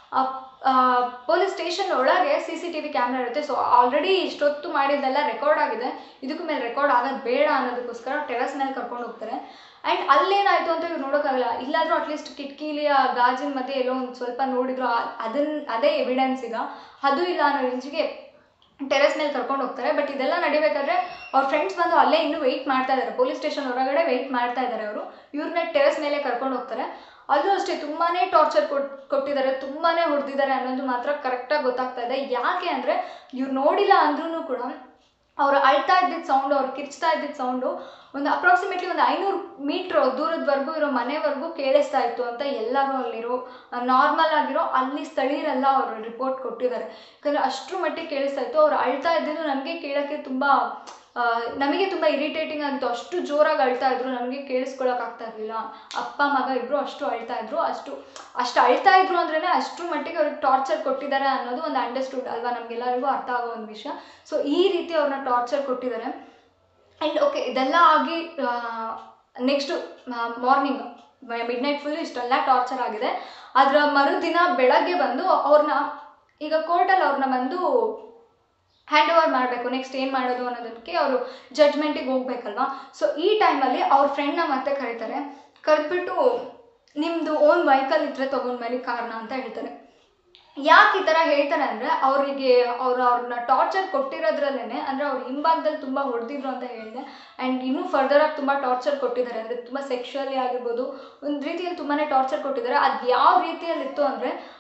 ಪೊಲೀಸ್ ಸ್ಟೇಷನ್ ಒಳಗೆ C C T V camera ಇರುತ್ತೆ ಸೊ ಆಲ್ರೆಡಿ ಇಷ್ಟೊತ್ತು ಮಾಡಿದ್ದೆಲ್ಲ ರೆಕಾರ್ಡ್ ಆಗಿದೆ ಇದಕ್ಕೂ ಮೇಲೆ ರೆಕಾರ್ಡ್ ಆಗೋದು ಬೇಡ ಅನ್ನೋದಕ್ಕೋಸ್ಕರ ಟೆರಸ್ ಮೇಲೆ ಕರ್ಕೊಂಡು ಹೋಗ್ತಾರೆ ಆ್ಯಂಡ್ ಅಲ್ಲೇನಾಯಿತು ಅಂತ ಇವ್ರು ನೋಡೋಕ್ಕಾಗಲ್ಲ ಇಲ್ಲಾದರೂ ಅಟ್ಲೀಸ್ಟ್ ಕಿಟಕಿಲಿ ಆ ಗಾಜಿನ ಮಧ್ಯೆ ಎಲ್ಲೋ ಒಂದು ಸ್ವಲ್ಪ ನೋಡಿದ್ರು ಅದನ್ನ ಅದೇ ಎವಿಡೆನ್ಸ್ ಈಗ ಅದು ಇಲ್ಲ ಅನ್ನೋ ರೇಂಜಿಗೆ ಟೆರೆಸ್ ಮೇಲೆ ಕರ್ಕೊಂಡು ಹೋಗ್ತಾರೆ ಬಟ್ ಇದೆಲ್ಲ ನಡಿಬೇಕಾದ್ರೆ ಅವ್ರ ಫ್ರೆಂಡ್ಸ್ ಬಂದು ಅಲ್ಲೇ ಇನ್ನೂ ವೆಯ್ಟ್ ಮಾಡ್ತಾ ಇದ್ದಾರೆ ಪೊಲೀಸ್ ಸ್ಟೇಷನ್ ಹೊರಗಡೆ ವೆಯ್ಟ್ ಮಾಡ್ತಾ ಇದ್ದಾರೆ ಅವರು ಇವ್ರನ್ನ ಟೆರೆಸ್ ಮೇಲೆ ಕರ್ಕೊಂಡು ಹೋಗ್ತಾರೆ ಅಲ್ಲೂ ಅಷ್ಟೇ ತುಂಬಾ ಟಾರ್ಚರ್ ಕೊಟ್ ಕೊಟ್ಟಿದ್ದಾರೆ ತುಂಬಾ ಹೊಡೆದಿದ್ದಾರೆ ಅನ್ನೋದು ಮಾತ್ರ ಕರೆಕ್ಟಾಗಿ ಗೊತ್ತಾಗ್ತಾ ಇದೆ ಯಾಕೆ ಅಂದರೆ ಇವ್ರು ನೋಡಿಲ್ಲ ಅಂದ್ರೂ ಕೂಡ ಅವ್ರು ಅಳ್ತಾ ಇದ್ದಿದ್ದ ಸೌಂಡು ಅವ್ರು ಕಿರ್ಚ್ತಾ ಇದ್ದಿದ್ದ ಸೌಂಡು ಒಂದು ಅಪ್ರಾಕ್ಸಿಮೇಟ್ಲಿ ಒಂದು ಐನೂರು ಮೀಟ್ರ್ ದೂರದವರೆಗೂ ಇರೋ ಮನೆವರೆಗೂ ಕೇಳಿಸ್ತಾ ಇತ್ತು ಅಂತ ಎಲ್ಲರೂ ಅಲ್ಲಿರೋ ನಾರ್ಮಲ್ ಆಗಿರೋ ಅಲ್ಲಿ ಸ್ಥಳೀಯರೆಲ್ಲ ಅವರು ರಿಪೋರ್ಟ್ ಕೊಟ್ಟಿದ್ದಾರೆ ಯಾಕಂದರೆ ಅಷ್ಟರ ಮಟ್ಟಿಗೆ ಕೇಳಿಸ್ತಾ ಇತ್ತು ಅವ್ರು ಅಳ್ತಾ ಇದ್ದಿದ್ದು ನನಗೆ ಕೇಳೋಕ್ಕೆ ತುಂಬ ಆ, ನಮಗೆ ತುಂಬ ಇರಿಟೇಟಿಂಗ್ ಆಗಿತ್ತು ಅಷ್ಟು ಜೋರಾಗಿ ಅಳ್ತಾ ಇದ್ರು ನಮಗೆ ಕೇಳಿಸ್ಕೊಳಕ್ಕಾಗ್ತಾ ಇರಲಿಲ್ಲ ಅಪ್ಪ ಮಗ ಇಬ್ಬರು ಅಷ್ಟು ಅಳ್ತಾ ಇದ್ರು ಅಷ್ಟು ಅಷ್ಟು ಅಳ್ತಾ ಇದ್ರು ಅಂದ್ರೇ ಅಷ್ಟರ ಮಟ್ಟಿಗೆ ಅವ್ರಿಗೆ ಟಾರ್ಚರ್ ಕೊಟ್ಟಿದ್ದಾರೆ ಅನ್ನೋದು ಒಂದು ಅಂಡರ್ಸ್ಟುಡ್ ಅಲ್ವಾ ನಮಗೆಲ್ಲರಿಗೂ ಅರ್ಥ ಆಗೋ ಒಂದು ವಿಷಯ ಸೊ ಈ ರೀತಿ ಅವ್ರನ್ನ ಟಾರ್ಚರ್ ಕೊಟ್ಟಿದ್ದಾರೆ ಆ್ಯಂಡ್ ಓಕೆ ಇದೆಲ್ಲ ಆಗಿ next morning midnight full ಇಷ್ಟೆಲ್ಲ ಟಾರ್ಚರ್ ಆಗಿದೆ ಅದರ ಮರುದಿನ ಬೆಳಗ್ಗೆ ಬಂದು ಅವ್ರನ್ನ ಈಗ ಕೋರ್ಟಲ್ಲಿ ಅವ್ರನ್ನ ಬಂದು ಹ್ಯಾಂಡ್ ಓವರ್ ಮಾಡಬೇಕು ನೆಕ್ಸ್ಟ್ ಏನು ಮಾಡೋದು ಅನ್ನೋದಕ್ಕೆ ಅವರು ಜಡ್ಜ್ಮೆಂಟಿಗೆ ಹೋಗ್ಬೇಕಲ್ವಾ ಸೊ ಈ ಟೈಮಲ್ಲಿ ಅವ್ರ ಫ್ರೆಂಡ್ನ ಮತ್ತೆ ಕರೀತಾರೆ ಕರೆದ್ಬಿಟ್ಟು ನಿಮ್ಮದು ಓನ್ ವೆಹಿಕಲ್ ಇದ್ದರೆ ತೊಗೊಂಡು ಬನ್ನಿ ಕಾರ್ನ ಅಂತ ಹೇಳ್ತಾರೆ ಯಾಕೆ ಈ ಥರ ಹೇಳ್ತಾರೆ ಅಂದರೆ ಅವರಿಗೆ ಅವ್ರು ಅವ್ರನ್ನ ಟಾರ್ಚರ್ ಕೊಟ್ಟಿರೋದ್ರಲ್ಲೇ ಅಂದರೆ ಅವ್ರ ಹಿಂಭಾಗದಲ್ಲಿ ತುಂಬ ಹೊಡೆದಿದ್ರು ಅಂತ ಹೇಳಿದೆ ಆ್ಯಂಡ್ ಇನ್ನೂ ಫರ್ದರಾಗಿ ತುಂಬ ಟಾರ್ಚರ್ ಕೊಟ್ಟಿದ್ದಾರೆ ಅಂದರೆ ತುಂಬ ಸೆಕ್ಷುವಲಿ ಆಗಿರ್ಬೋದು ಒಂದು ರೀತಿಯಲ್ಲಿ ತುಂಬಾ ಟಾರ್ಚರ್ ಕೊಟ್ಟಿದ್ದಾರೆ ಅದು ಯಾವ ರೀತಿಯಲ್ಲಿತ್ತು ಅಂದರೆ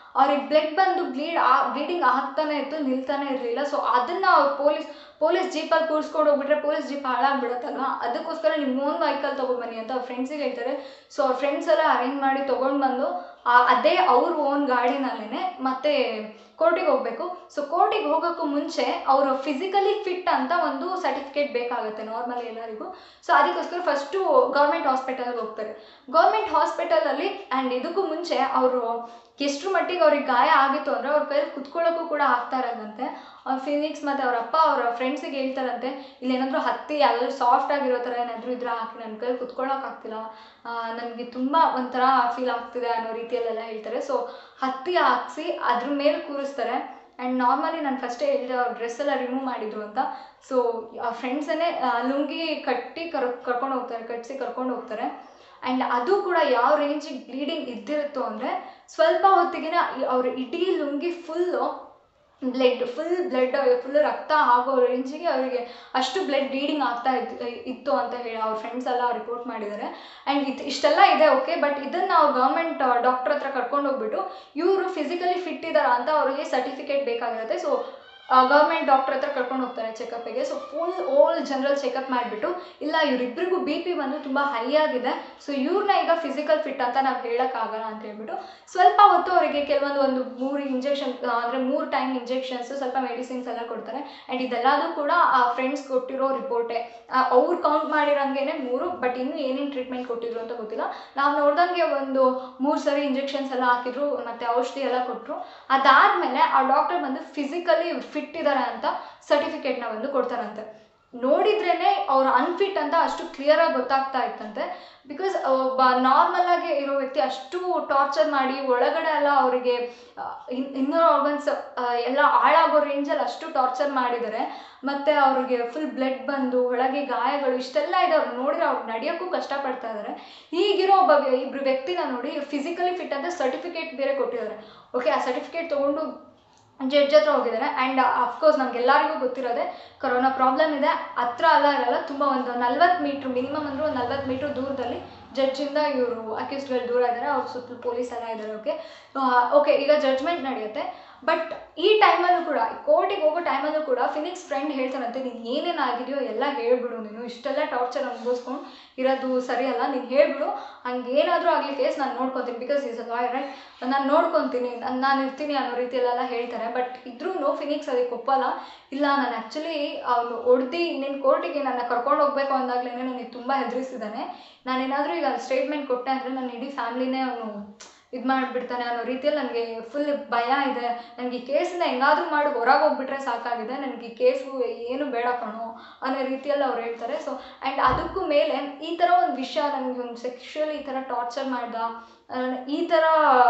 ಅವ್ರಿಗೆ ಬ್ಲಡ್ ಬಂದು ಬ್ಲೀಡ್ ಆ ಬ್ಲೀಡಿಂಗ್ ಆಗ್ತಾನೆ ಇತ್ತು ನಿಲ್ತಾನೆ ಇರಲಿಲ್ಲ ಸೊ ಅದನ್ನು ಅವ್ರು ಪೊಲೀಸ್ ಪೊಲೀಸ್ ಜೀಪಲ್ಲಿ ಕೂರಿಸ್ಕೊಂಡು ಹೋಗ್ಬಿಟ್ರೆ ಪೊಲೀಸ್ ಜೀಪ್ ಹಾಳಾಗ್ಬಿಡುತ್ತಲ್ವ ಅದಕ್ಕೋಸ್ಕರ ನಿಮ್ಮ ಓನ್ ವೆಹಿಕಲ್ ತೊಗೊಂಬನ್ನಿ ಅಂತ ಅವ್ರ ಫ್ರೆಂಡ್ಸಿಗೆ ಹೇಳ್ತಾರೆ ಸೊ ಅವ್ರ ಫ್ರೆಂಡ್ಸ್ ಎಲ್ಲ ಅರೇಂಜ್ ಮಾಡಿ ತೊಗೊಂಡು ಬಂದು ಆ- ಅದೇ ಅವ್ರ ಓನ್ ಗಾಡಿನಲ್ಲೇ ಮತ್ತೆ ಕೋರ್ಟಿಗೆ ಹೋಗಬೇಕು ಸೊ ಕೋರ್ಟಿಗೆ ಹೋಗೋಕ್ಕೂ ಮುಂಚೆ ಅವರು ಫಿಸಿಕಲಿ ಫಿಟ್ ಅಂತ ಒಂದು ಸರ್ಟಿಫಿಕೇಟ್ ಬೇಕಾಗುತ್ತೆ ನಾರ್ಮಲಿ ಎಲ್ಲರಿಗೂ ಸೊ ಅದಕ್ಕೋಸ್ಕರ ಫಸ್ಟು ಗೌರ್ಮೆಂಟ್ ಹಾಸ್ಪಿಟಲ್ಗೆ ಹೋಗ್ತಾರೆ ಗೌರ್ಮೆಂಟ್ ಹಾಸ್ಪಿಟಲಲ್ಲಿ ಆ್ಯಂಡ್ ಇದಕ್ಕೂ ಮುಂಚೆ ಅವರು ಎಷ್ಟರ ಮಟ್ಟಿಗೆ ಅವ್ರಿಗೆ ಗಾಯ ಆಗಿತ್ತು ಅಂದರೆ ಅವ್ರ ಕೈಯಲ್ಲಿ ಕುತ್ಕೊಳ್ಳೋಕ್ಕೂ ಕೂಡ ಆಗ್ತಾ ಇರೋದಂತೆ ಅವ್ರ ಫಿನಿಕ್ಸ್ ಮತ್ತು ಅವ್ರ ಅಪ್ಪ ಅವರ ಫ್ರೆಂಡ್ಸಿಗೆ ಹೇಳ್ತಾರಂತೆ ಇಲ್ಲೇನಾದರೂ ಹತ್ತಿ ಯಾವ್ದಾದ್ರು ಸಾಫ್ಟ್ ಆಗಿರೋ ಥರ ಏನಾದರೂ ಇದ್ರೆ ಹಾಕಿ ನನ್ನ ಕೈಲಿ ಕುತ್ಕೊಳ್ಳೋಕ್ಕಾಗ್ತಿಲ್ಲ ನನಗೆ ತುಂಬ ಒಂಥರ ಫೀಲ್ ಆಗ್ತಿದೆ ಅನ್ನೋ ರೀತಿಯಲ್ಲೆಲ್ಲ ಹೇಳ್ತಾರೆ ಸೊ ಹತ್ತಿ ಹಾಕಿಸಿ ಅದ್ರ ಮೇಲೆ ಕೂರಿಸ್ತಾರೆ ಆ್ಯಂಡ್ ನಾರ್ಮಲಿ ನಾನು ಫಸ್ಟೇ ಹೇಳಿದೆ ಅವ್ರ ಡ್ರೆಸ್ ಎಲ್ಲ ರಿಮೂವ್ ಮಾಡಿದ್ರು ಅಂತ ಸೊ ಆ ಫ್ರೆಂಡ್ಸನ್ನೇ ಲುಂಗಿ ಕಟ್ಟಿ ಕರ್ ಕರ್ಕೊಂಡು ಹೋಗ್ತಾರೆ ಕಟ್ಟಿಸಿ ಕರ್ಕೊಂಡು ಹೋಗ್ತಾರೆ ಆ್ಯಂಡ್ ಅದು ಕೂಡ ಯಾವ ರೇಂಜಿಗೆ ಬ್ಲೀಡಿಂಗ್ ಇದ್ದಿರುತ್ತೋ ಅಂದರೆ ಸ್ವಲ್ಪ ಹೊತ್ತಿಗೆ ಅವ್ರ ಇಡೀ lungi full blood full blood full ರಕ್ತ ಆಗೋ ರೇಂಜಿಗೆ ಅವರಿಗೆ ಅಷ್ಟು ಬ್ಲಡ್ ಬ್ಲೀಡಿಂಗ್ ಆಗ್ತಾ ಇತ್ತು ಇತ್ತು ಅಂತ ಹೇಳಿ ಅವ್ರ ಫ್ರೆಂಡ್ಸ್ ಎಲ್ಲ ರಿಪೋರ್ಟ್ ಮಾಡಿದ್ದಾರೆ ಆ್ಯಂಡ್ ಇದು ಇಷ್ಟೆಲ್ಲ ಇದೆ ಓಕೆ ಬಟ್ ಇದನ್ನು ನಾವು ಗೌರ್ಮೆಂಟ್ ಡಾಕ್ಟರ್ ಹತ್ರ ಕರ್ಕೊಂಡು ಹೋಗ್ಬಿಟ್ಟು ಇವರು ಫಿಸಿಕಲಿ ಫಿಟ್ ಇದ್ದಾರಾ ಅಂತ ಅವರಿಗೆ ಸರ್ಟಿಫಿಕೇಟ್ ಬೇಕಾಗಿರುತ್ತೆ ಸೊ ಗೌರ್ಮೆಂಟ್ ಡಾಕ್ಟರ್ ಹತ್ರ ಕರ್ಕೊಂಡು ಹೋಗ್ತಾರೆ ಚೆಕಪ್ಪಿಗೆ so full whole general checkup ಮಾಡಿಬಿಟ್ಟು ಇಲ್ಲ ಇವರಿಬ್ಬರಿಗೂ ಬಿ ಪಿ ಬಂದು ತುಂಬ ಹೈ ಆಗಿದೆ ಸೊ ಇವ್ರನ್ನ ಈಗ ಫಿಸಿಕಲ್ ಫಿಟ್ ಅಂತ ನಾವು ಹೇಳೋಕ್ಕಾಗಲ್ಲ ಅಂತ ಹೇಳ್ಬಿಟ್ಟು ಸ್ವಲ್ಪ ಹೊತ್ತು ಅವರಿಗೆ ಕೆಲವೊಂದು ಒಂದು ಮೂರು ಇಂಜೆಕ್ಷನ್ ಅಂದರೆ ಮೂರು ಟೈಮ್ ಇಂಜೆಕ್ಷನ್ಸು ಸ್ವಲ್ಪ ಮೆಡಿಸಿನ್ಸ್ ಎಲ್ಲ ಕೊಡ್ತಾರೆ ಆ್ಯಂಡ್ ಇದೆಲ್ಲದೂ ಕೂಡ ಆ ಫ್ರೆಂಡ್ಸ್ ಕೊಟ್ಟಿರೋ ರಿಪೋರ್ಟೇ ಅವ್ರು ಕೌಂಟ್ ಮಾಡಿರೋಂಗೆ ಮೂರು ಬಟ್ ಇನ್ನೂ ಏನೇನು ಟ್ರೀಟ್ಮೆಂಟ್ ಕೊಟ್ಟಿದ್ರು ಅಂತ ಗೊತ್ತಿಲ್ಲ ನಾವು ನೋಡ್ದಂಗೆ ಒಂದು ಮೂರು ಸರಿ ಇಂಜೆಕ್ಷನ್ಸ್ ಎಲ್ಲ ಹಾಕಿದ್ರು ಮತ್ತು ಔಷಧಿ ಎಲ್ಲ ಕೊಟ್ಟರು ಅದಾದಮೇಲೆ ಆ ಡಾಕ್ಟರ್ ಬಂದು ಫಿಸಿಕಲಿ ಫಿಟ್ ಇದ್ದಾರೆ ಅಂತ ಸರ್ಟಿಫಿಕೇಟ್ನ ಬಂದು ಕೊಡ್ತಾರಂತೆ ನೋಡಿದ್ರೇ ಅವ್ರು ಅನ್ಫಿಟ್ ಅಂತ ಅಷ್ಟು ಕ್ಲಿಯರಾಗಿ ಗೊತ್ತಾಗ್ತಾ ಇತ್ತಂತೆ ಬಿಕಾಸ್ ಒಬ್ಬ ನಾರ್ಮಲ್ ಆಗಿ ಇರೋ ವ್ಯಕ್ತಿ ಅಷ್ಟು ಟಾರ್ಚರ್ ಮಾಡಿ ಒಳಗಡೆ ಎಲ್ಲ ಅವರಿಗೆ ಇನ್ನೂರು ಆರ್ಗನ್ಸ್ ಎಲ್ಲ ಹಾಳಾಗೋ ರೇಂಜಲ್ಲಿ ಅಷ್ಟು ಟಾರ್ಚರ್ ಮಾಡಿದ್ದಾರೆ ಮತ್ತು ಅವ್ರಿಗೆ ಫುಲ್ ಬ್ಲಡ್ ಬಂದು ಒಳಗೆ ಗಾಯಗಳು ಇಷ್ಟೆಲ್ಲ ಇದೆ ಅವ್ರು ನೋಡಿದ್ರೆ ಅವ್ರು ನಡೆಯೋಕ್ಕೂ ಕಷ್ಟಪಡ್ತಾ ಇದ್ದಾರೆ ಈಗಿರೋ ಒಬ್ಬ ವ್ಯ- ಇಬ್ರು ವ್ಯಕ್ತಿನ ನೋಡಿ ಫಿಸಿಕಲಿ ಫಿಟ್ ಅಂತ ಸರ್ಟಿಫಿಕೇಟ್ ಬೇರೆ ಕೊಟ್ಟಿದ್ದಾರೆ ಓಕೆ ಆ ಸರ್ಟಿಫಿಕೇಟ್ ತೊಗೊಂಡು ಜಡ್ಜ್ ಹತ್ರ ಹೋಗಿದ್ದಾರೆ ಆ್ಯಂಡ್ ಅಫ್ಕೋರ್ಸ್ ನಮ್ಗೆಲ್ಲರಿಗೂ ಗೊತ್ತಿರೋದೆ ಕೊರೋನಾ ಪ್ರಾಬ್ಲಮ್ ಇದೆ ಹತ್ರ ಅಲ್ಲ ಇರಲ್ಲ ತುಂಬ ಒಂದು ನಲ್ವತ್ತು ಮೀಟ್ರ್ ಮಿನಿಮಮ್ ಅಂದರೆ ಒಂದು ನಲ್ವತ್ತು ಮೀಟ್ರ್ ದೂರದಲ್ಲಿ ಜಡ್ಜಿಂದ ಇವರು ಅಕ್ಯೂಸ್ಡ್ಗಳು ದೂರ ಇದ್ದಾರೆ ಅವ್ರ ಸುತ್ತಲೂ ಪೊಲೀಸ್ ಎಲ್ಲ ಇದ್ದಾರೆ ಓಕೆ ಓಕೆ ಈಗ ಜಡ್ಜ್ಮೆಂಟ್ ನಡೆಯುತ್ತೆ ಬಟ್ ಈ ಟೈಮಲ್ಲೂ ಕೂಡ ಕೋರ್ಟಿಗೆ ಹೋಗೋ ಟೈಮಲ್ಲೂ ಕೂಡ ಫಿನಿಕ್ಸ್ ಫ್ರೆಂಡ್ ಹೇಳ್ತಾರಂತೆ ನೀನು ಏನೇನು ಆಗಿದೆಯೋ ಎಲ್ಲ ಹೇಳ್ಬಿಡು ನೀನು ಇಷ್ಟೆಲ್ಲ ಟಾರ್ಚರ್ ಅನುಭವಿಸ್ಕೊಂಡು ಇರೋದು ಸರಿಯಲ್ಲ ನೀನು ಹೇಳ್ಬಿಡು ಹಂಗೆ ಏನಾದರೂ ಆಗಲಿ ಕೇಸ್ ನಾನು ನೋಡ್ಕೊತೀನಿ because is a lawyer right ನಾನು ನೋಡ್ಕೊತೀನಿ ನಾನು ಇರ್ತೀನಿ ಅನ್ನೋ ರೀತಿಯಲ್ಲೆಲ್ಲ ಹೇಳ್ತಾರೆ ಬಟ್ ಇದ್ರೂ ಫಿನಿಕ್ಸ್ ಅದಕ್ಕೆ ಒಪ್ಪಲ್ಲ ಇಲ್ಲ ನಾನು ಆ್ಯಕ್ಚುಲಿ ಅವನು ಹೊಡ್ದು ನಿನ್ನ ಕೋರ್ಟಿಗೆ ನನ್ನ ಕರ್ಕೊಂಡು ಹೋಗ್ಬೇಕು ಅಂದಾಗಲೇ ನನಗೆ ತುಂಬ ಹೆದರಿಸಿದ್ದಾನೆ ನಾನೇನಾದರೂ ಈಗ ಸ್ಟೇಟ್ಮೆಂಟ್ ಕೊಟ್ಟೆ ಅಂದರೆ ನನ್ನ ಇಡೀ ಫ್ಯಾಮ್ಲಿನೇ ಅವನು ಇದು ಮಾಡಿಬಿಡ್ತಾನೆ ಅನ್ನೋ ರೀತಿಯಲ್ಲಿ ನನಗೆ ಫುಲ್ ಭಯ ಇದೆ ನನಗೆ ಈ ಕೇಸಿಂದ ಹೆಂಗಾದ್ರೂ ಮಾಡಿ ಹೊರಗೆ ಹೋಗ್ಬಿಟ್ರೆ ಸಾಕಾಗಿದೆ ನನಗೆ ಈ ಕೇಸು ಏನು ಬೇಡ ಕಣೋ ಅನ್ನೋ ರೀತಿಯಲ್ಲಿ ಅವ್ರು ಹೇಳ್ತಾರೆ ಸೊ ಆ್ಯಂಡ್ ಅದಕ್ಕೂ ಮೇಲೆ ಈ ಥರ ಒಂದು ವಿಷಯ ನನಗೆ ಒಂದು ಸೆಕ್ಷುವಲಿ ಈ ಥರ ಟಾರ್ಚರ್ ಮಾಡ್ದ ಆ, ಈ ಥರ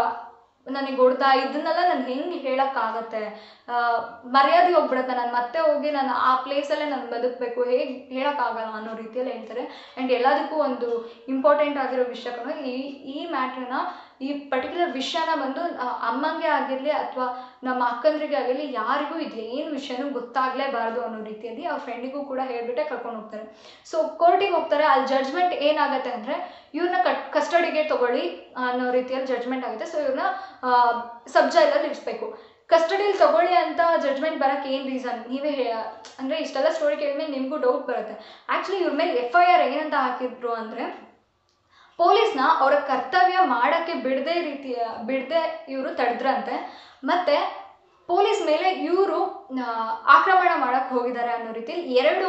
ನನಗೆ ಹೊಡ್ದ ಇದನ್ನೆಲ್ಲ ನಾನು ಹೆಂಗೆ ಹೇಳೋಕ್ಕಾಗತ್ತೆ ಆ, ಮರ್ಯಾದೆ ಹೋಗ್ಬಿಡುತ್ತೆ ನಾನು ಮತ್ತೆ ಹೋಗಿ ನಾನು ಆ ಪ್ಲೇಸಲ್ಲೇ ನಾನು ಬದುಕಬೇಕು ಹೇಗೆ ಹೇಳೋಕ್ಕಾಗಲ್ಲ ಅನ್ನೋ ರೀತಿಯಲ್ಲಿ ಹೇಳ್ತಾರೆ ಆ್ಯಂಡ್ ಎಲ್ಲದಕ್ಕೂ ಒಂದು ಇಂಪಾರ್ಟೆಂಟ್ ಆಗಿರೋ ವಿಷಯ ಕಣೋ ಈ ಈ ಮ್ಯಾಟ್ರನ್ನ ಈ ಪರ್ಟಿಕ್ಯುಲರ್ ವಿಷಯನ ಬಂದು ಆ, ಅಮ್ಮಂಗೆ ಆಗಿರಲಿ ಅಥವಾ ನಮ್ಮ ಅಕ್ಕಂದ್ರಿಗೆ ಆಗಿರಲಿ ಯಾರಿಗೂ ಇದು ಏನು ವಿಷಯನೂ ಗೊತ್ತಾಗಲೇಬಾರ್ದು ಅನ್ನೋ ರೀತಿಯಲ್ಲಿ ಅವ್ರ ಫ್ರೆಂಡಿಗೂ ಕೂಡ ಹೇಳ್ಬಿಟ್ಟೆ ಕರ್ಕೊಂಡು ಹೋಗ್ತಾರೆ ಸೊ ಕೋರ್ಟಿಗೆ ಹೋಗ್ತಾರೆ ಅಲ್ಲಿ ಜಡ್ಜ್ಮೆಂಟ್ ಏನಾಗುತ್ತೆ ಅಂದರೆ ಇವ್ರನ್ನ ಕಟ್ ಕಸ್ಟಡಿಗೆ ತೊಗೊಳ್ಳಿ ಅನ್ನೋ ರೀತಿಯಲ್ಲಿ ಜಡ್ಜ್ಮೆಂಟ್ ಆಗುತ್ತೆ ಸೊ ಇವ್ರನ್ನ ಸಬ್ ಜೈಲಲ್ಲಿ ಇರಿಸ್ಬೇಕು ಕಸ್ಟಡಿಯಲ್ಲಿ ತಗೊಳ್ಳಿ ಅಂತ ಜಡ್ಜ್ಮೆಂಟ್ ಬರೋಕ್ಕೆ ಏನು ರೀಸನ್ ನೀವೇ ಹೇ ಅಂದರೆ ಇಷ್ಟೆಲ್ಲ ಸ್ಟೋರಿ ಕೇಳಿದ್ಮೇಲೆ ನಿಮಗೂ ಡೌಟ್ ಬರುತ್ತೆ ಆ್ಯಕ್ಚುಲಿ ಇವ್ರ ಮೇಲೆ ಎಫ್ ಐ ಆರ್ ಏನಂತ ಹಾಕಿದ್ರು ಅಂದರೆ ಪೊಲೀಸ್ನ ಅವರ ಕರ್ತವ್ಯ ಮಾಡೋಕ್ಕೆ ಬಿಡದೆ ರೀತಿಯ ಬಿಡದೆ ಇವರು ತಡೆದ್ರಂತೆ ಮತ್ತು ಪೊಲೀಸ್ ಮೇಲೆ ಇವರು ಆಕ್ರಮಣ ಮಾಡೋಕ್ಕೆ ಹೋಗಿದ್ದಾರೆ ಅನ್ನೋ ರೀತಿಯಲ್ಲಿ ಎರಡು